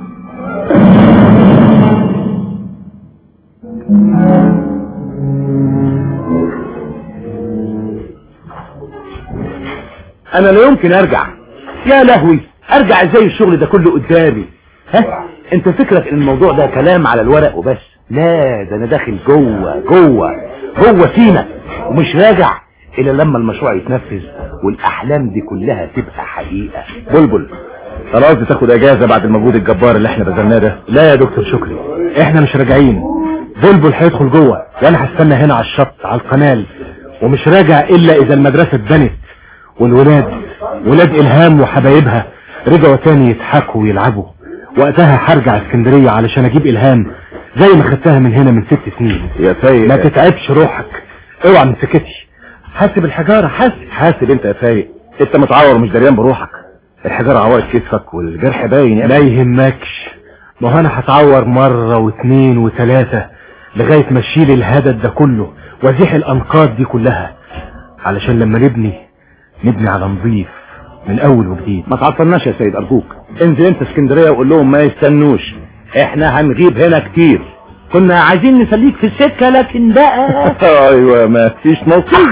[SPEAKER 1] انا لا يمكن ارجع يا لهوي ارجع ازاي الشغل ده كله قدامي ها انت فكرك ان الموضوع ده كلام على الورق وبس لا ده انا داخل جوه جوه جوه سينا ومش راجع الا لما المشروع يتنفذ والاحلام دي كلها تبقى حقيقة
[SPEAKER 4] بلبل انا قصدي تاخد اجازة بعد المجهود الجبار اللي احنا بذلناه ده
[SPEAKER 3] لا يا دكتور شكري احنا مش راجعين بلبل هيدخل جوه وانا هستنى هنا على الشط على القنال ومش راجع الا اذا المدرسة اتبنت والولاد ولاد الهام وحبايبها رجعوا تاني يضحكوا ويلعبوا وقتها هرجع اسكندرية علشان اجيب الهام زي ما خدتها من هنا من ست سنين
[SPEAKER 4] يا فايق
[SPEAKER 3] ما تتعبش روحك اوعى من سكتي حاسب الحجارة حاسب
[SPEAKER 4] حاسب انت يا فايق انت متعور مش دريان بروحك الحجارة عوائد كتفك والجرح باين يا
[SPEAKER 3] لا يهمكش ما هو انا هتعور مرة واثنين وثلاثة لغاية ما اشيل الهدد ده كله وازيح الانقاض دي كلها علشان لما نبني نبني على نظيف من اول وجديد
[SPEAKER 1] ما تعطلناش يا سيد ارجوك انزل انت اسكندرية وقول لهم ما يستنوش احنا هنغيب هنا كتير كنا عايزين نسليك في السكة لكن بقى
[SPEAKER 4] ايوه ما فيش نصيب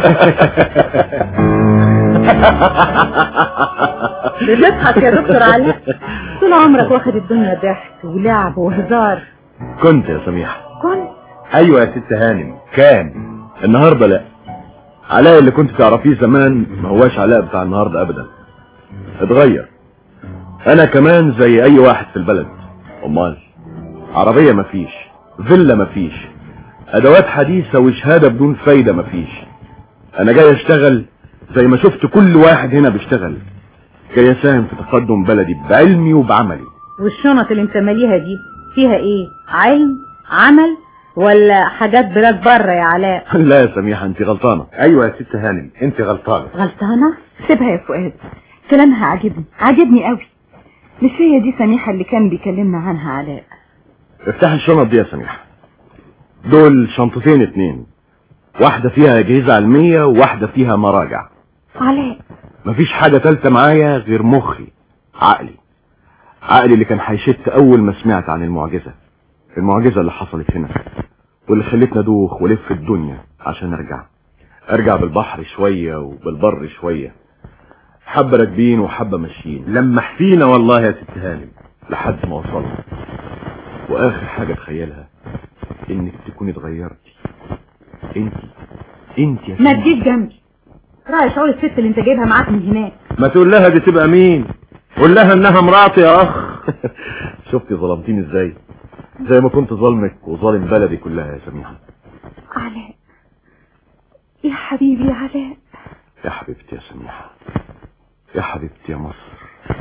[SPEAKER 7] بتضحك يا دكتور علاء طول عمرك واخد الدنيا ضحك ولعب وهزار
[SPEAKER 4] كنت يا سميحة
[SPEAKER 7] كنت
[SPEAKER 4] ايوه يا ست هانم كان النهاردة لا علاء اللي كنت تعرفيه زمان ما هواش علاء بتاع النهاردة ابدا اتغير انا كمان زي اي واحد في البلد امال عربية مفيش فيلا مفيش ادوات حديثة وشهادة بدون فايدة مفيش انا جاي اشتغل زي ما شفت كل واحد هنا بيشتغل جاي اساهم في تقدم بلدي بعلمي وبعملي
[SPEAKER 7] والشنط اللي انت ماليها دي فيها ايه علم عمل ولا حاجات بلاد بره يا علاء
[SPEAKER 4] لا يا سميحة انت غلطانة
[SPEAKER 1] ايوه يا ست هانم انت غلطانة
[SPEAKER 2] غلطانة سيبها يا فؤاد كلامها عاجبني عاجبني قوي مش هي دي سميحة اللي كان بيكلمنا عنها علاء
[SPEAKER 4] افتح الشنط دي يا سميحة دول شنطتين اتنين واحدة فيها أجهزة علمية وواحدة فيها مراجع
[SPEAKER 2] علاء
[SPEAKER 4] مفيش حاجة تالتة معايا غير مخي عقلي عقلي اللي كان هيشت أول ما سمعت عن المعجزة المعجزة اللي حصلت هنا واللي خلتنا دوخ ولف الدنيا عشان أرجع أرجع بالبحر شوية وبالبر شوية حبة راكبين وحبة ماشيين
[SPEAKER 1] لما حفينا والله يا ست هانم
[SPEAKER 4] لحد ما وصلت واخر حاجة تخيلها انك تكوني اتغيرتي انت انت يا
[SPEAKER 7] ما
[SPEAKER 4] سميحة.
[SPEAKER 7] تجيش جنبي راعي شعور الست اللي انت جايبها معاك من هناك
[SPEAKER 1] ما تقول لها دي تبقى مين قول لها انها مراتي يا اخ
[SPEAKER 4] شفتي ظلمتيني ازاي زي ما كنت ظالمك وظالم بلدي كلها يا سميحة
[SPEAKER 2] علاء يا حبيبي يا علاء
[SPEAKER 4] يا حبيبتي يا سميحة يا حبيبتي يا مصر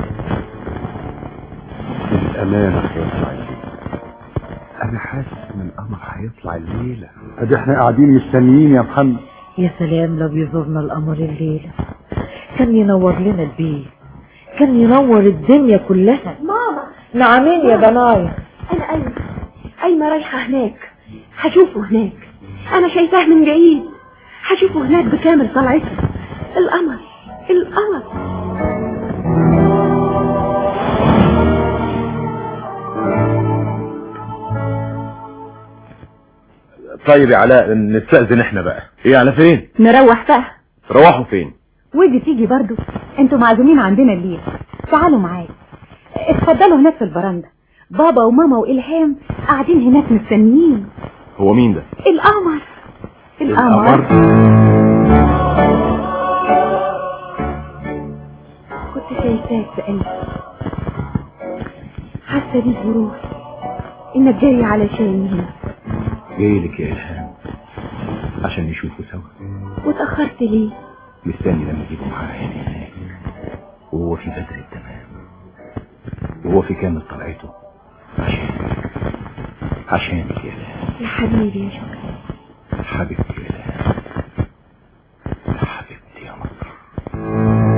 [SPEAKER 6] الأمانة هيطلع الليلة أنا حاسس إن القمر هيطلع الليلة أدي إحنا قاعدين مستنيين يا محمد
[SPEAKER 5] يا سلام لو يزورنا القمر الليلة كان ينور لنا البيت كان ينور الدنيا كلها
[SPEAKER 2] ماما
[SPEAKER 5] نعمين يا بنايا
[SPEAKER 2] انا قايمة قايمة رايحة هناك هشوفه هناك انا شايفاه من بعيد هشوفه هناك بكامل طلعته القمر القمر
[SPEAKER 1] طيب يا علاء نستأذن احنا بقى
[SPEAKER 4] ايه على فين
[SPEAKER 7] نروح بقى
[SPEAKER 4] روحوا فين
[SPEAKER 7] ودي تيجي برضو انتوا معزومين عندنا الليل تعالوا معايا اتفضلوا هناك في البرندة بابا وماما والهام قاعدين هناك مستنيين
[SPEAKER 4] هو مين ده
[SPEAKER 2] القمر
[SPEAKER 7] القمر
[SPEAKER 2] كنت شايفاك بقلبي حاسة بيك بروحي انك جاي علشاني هنا
[SPEAKER 1] جاي لك يا الهام عشان نشوفه سوا
[SPEAKER 2] واتأخرت ليه
[SPEAKER 1] مستني لما اجيبه معايا هناك
[SPEAKER 3] وهو في بدر التمام وهو في كامل طلعته عشان عشانك يا لا
[SPEAKER 2] يا حبيبي يا شكري
[SPEAKER 3] حبيبتي يا لا حبيبتي يا مصر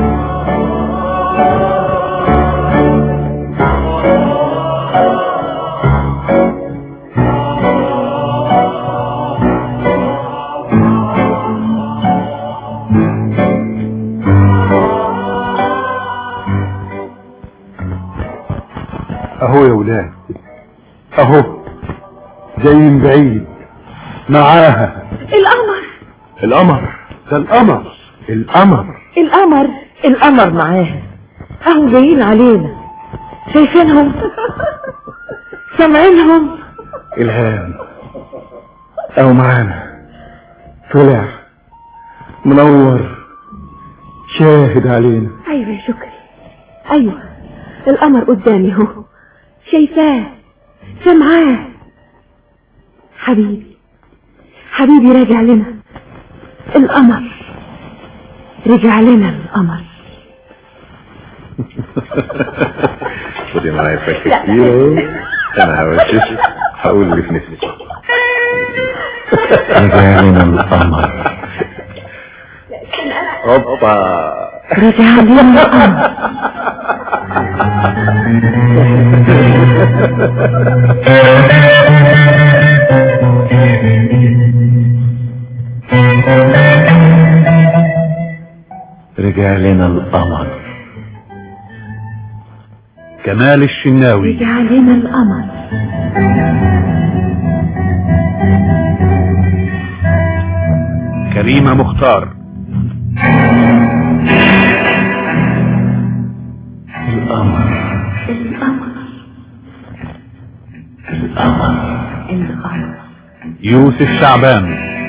[SPEAKER 6] اهو يا ولاد اهو جاي من بعيد معاها
[SPEAKER 2] القمر
[SPEAKER 3] القمر
[SPEAKER 6] ده القمر القمر
[SPEAKER 5] القمر القمر معاها اهو جايين علينا شايفينهم سامعينهم
[SPEAKER 3] الهام اهو معانا طلع منور شاهد علينا
[SPEAKER 2] ايوه يا شكري ايوه القمر قدامي اهو شايفاه سامعاه حبيبي حبيبي راجع لنا القمر رجع لنا القمر
[SPEAKER 3] خدي معايا فكة كتير انا هوشش هقول اللي في نفسي رجع لنا القمر هوبا
[SPEAKER 2] رجع لنا القمر
[SPEAKER 3] رجع لنا القمر
[SPEAKER 1] كمال الشناوي
[SPEAKER 2] رجع لنا القمر
[SPEAKER 1] كريمة مختار
[SPEAKER 3] القمر
[SPEAKER 2] القمر
[SPEAKER 3] القمر
[SPEAKER 2] القمر
[SPEAKER 1] يوسف شعبان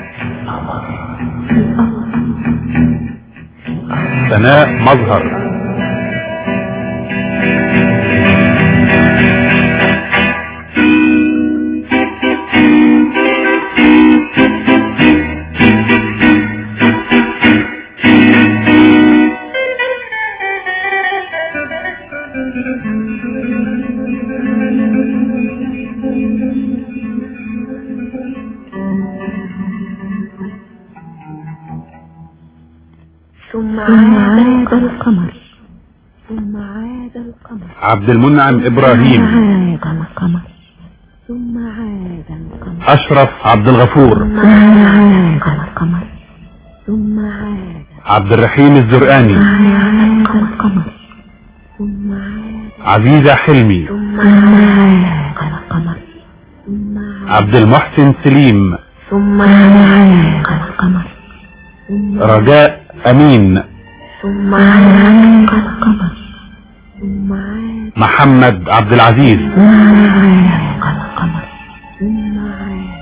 [SPEAKER 1] سناء مظهر
[SPEAKER 2] ثم عاد القمر ثم عاد القمر
[SPEAKER 1] عبد المنعم ابراهيم
[SPEAKER 2] عاد القمر ثم عاد القمر
[SPEAKER 1] اشرف عبد الغفور
[SPEAKER 2] ثم عاد القمر ثم عاد
[SPEAKER 1] عبد الرحيم الزرقاني
[SPEAKER 2] عاد القمر ثم عاد
[SPEAKER 1] عزيزة حلمي
[SPEAKER 2] ثم عاد القمر ثم عاد
[SPEAKER 1] عبد المحسن سليم
[SPEAKER 2] ثم عاد القمر ثم
[SPEAKER 1] رجاء امين
[SPEAKER 2] ثم عاد القمر ثم عاد
[SPEAKER 1] محمد عبد العزيز
[SPEAKER 2] عاد القمر ثم عاد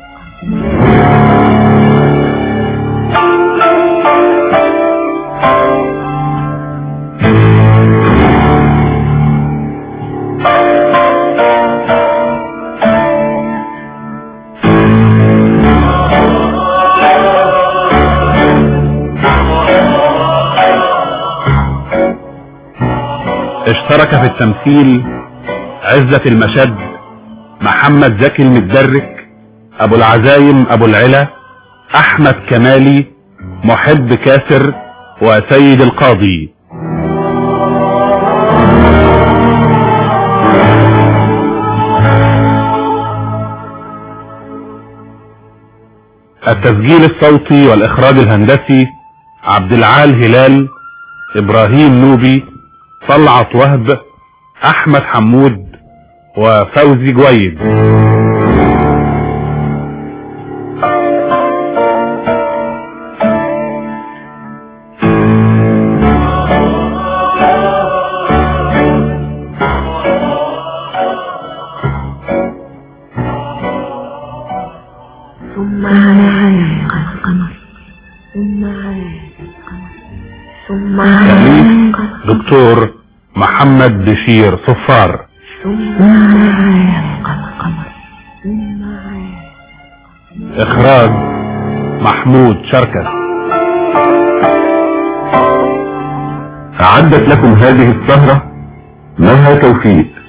[SPEAKER 1] اشترك في التمثيل عزة المشد محمد زكي المدرك ابو العزايم ابو العلا احمد كمالي محب كاسر وسيد القاضي التسجيل الصوتي والاخراج الهندسي عبد العال هلال ابراهيم نوبي طلعت وهب احمد حمود وفوزي جويد
[SPEAKER 2] ثم عاد القمر ثم عاد القمر ثم
[SPEAKER 1] تأليف
[SPEAKER 2] عاد
[SPEAKER 1] دكتور محمد بشير صفار
[SPEAKER 2] ثم عاد القمر ثم عاد
[SPEAKER 1] اخراج محمود شركس
[SPEAKER 9] أعدت لكم هذه السهرة مها توفيق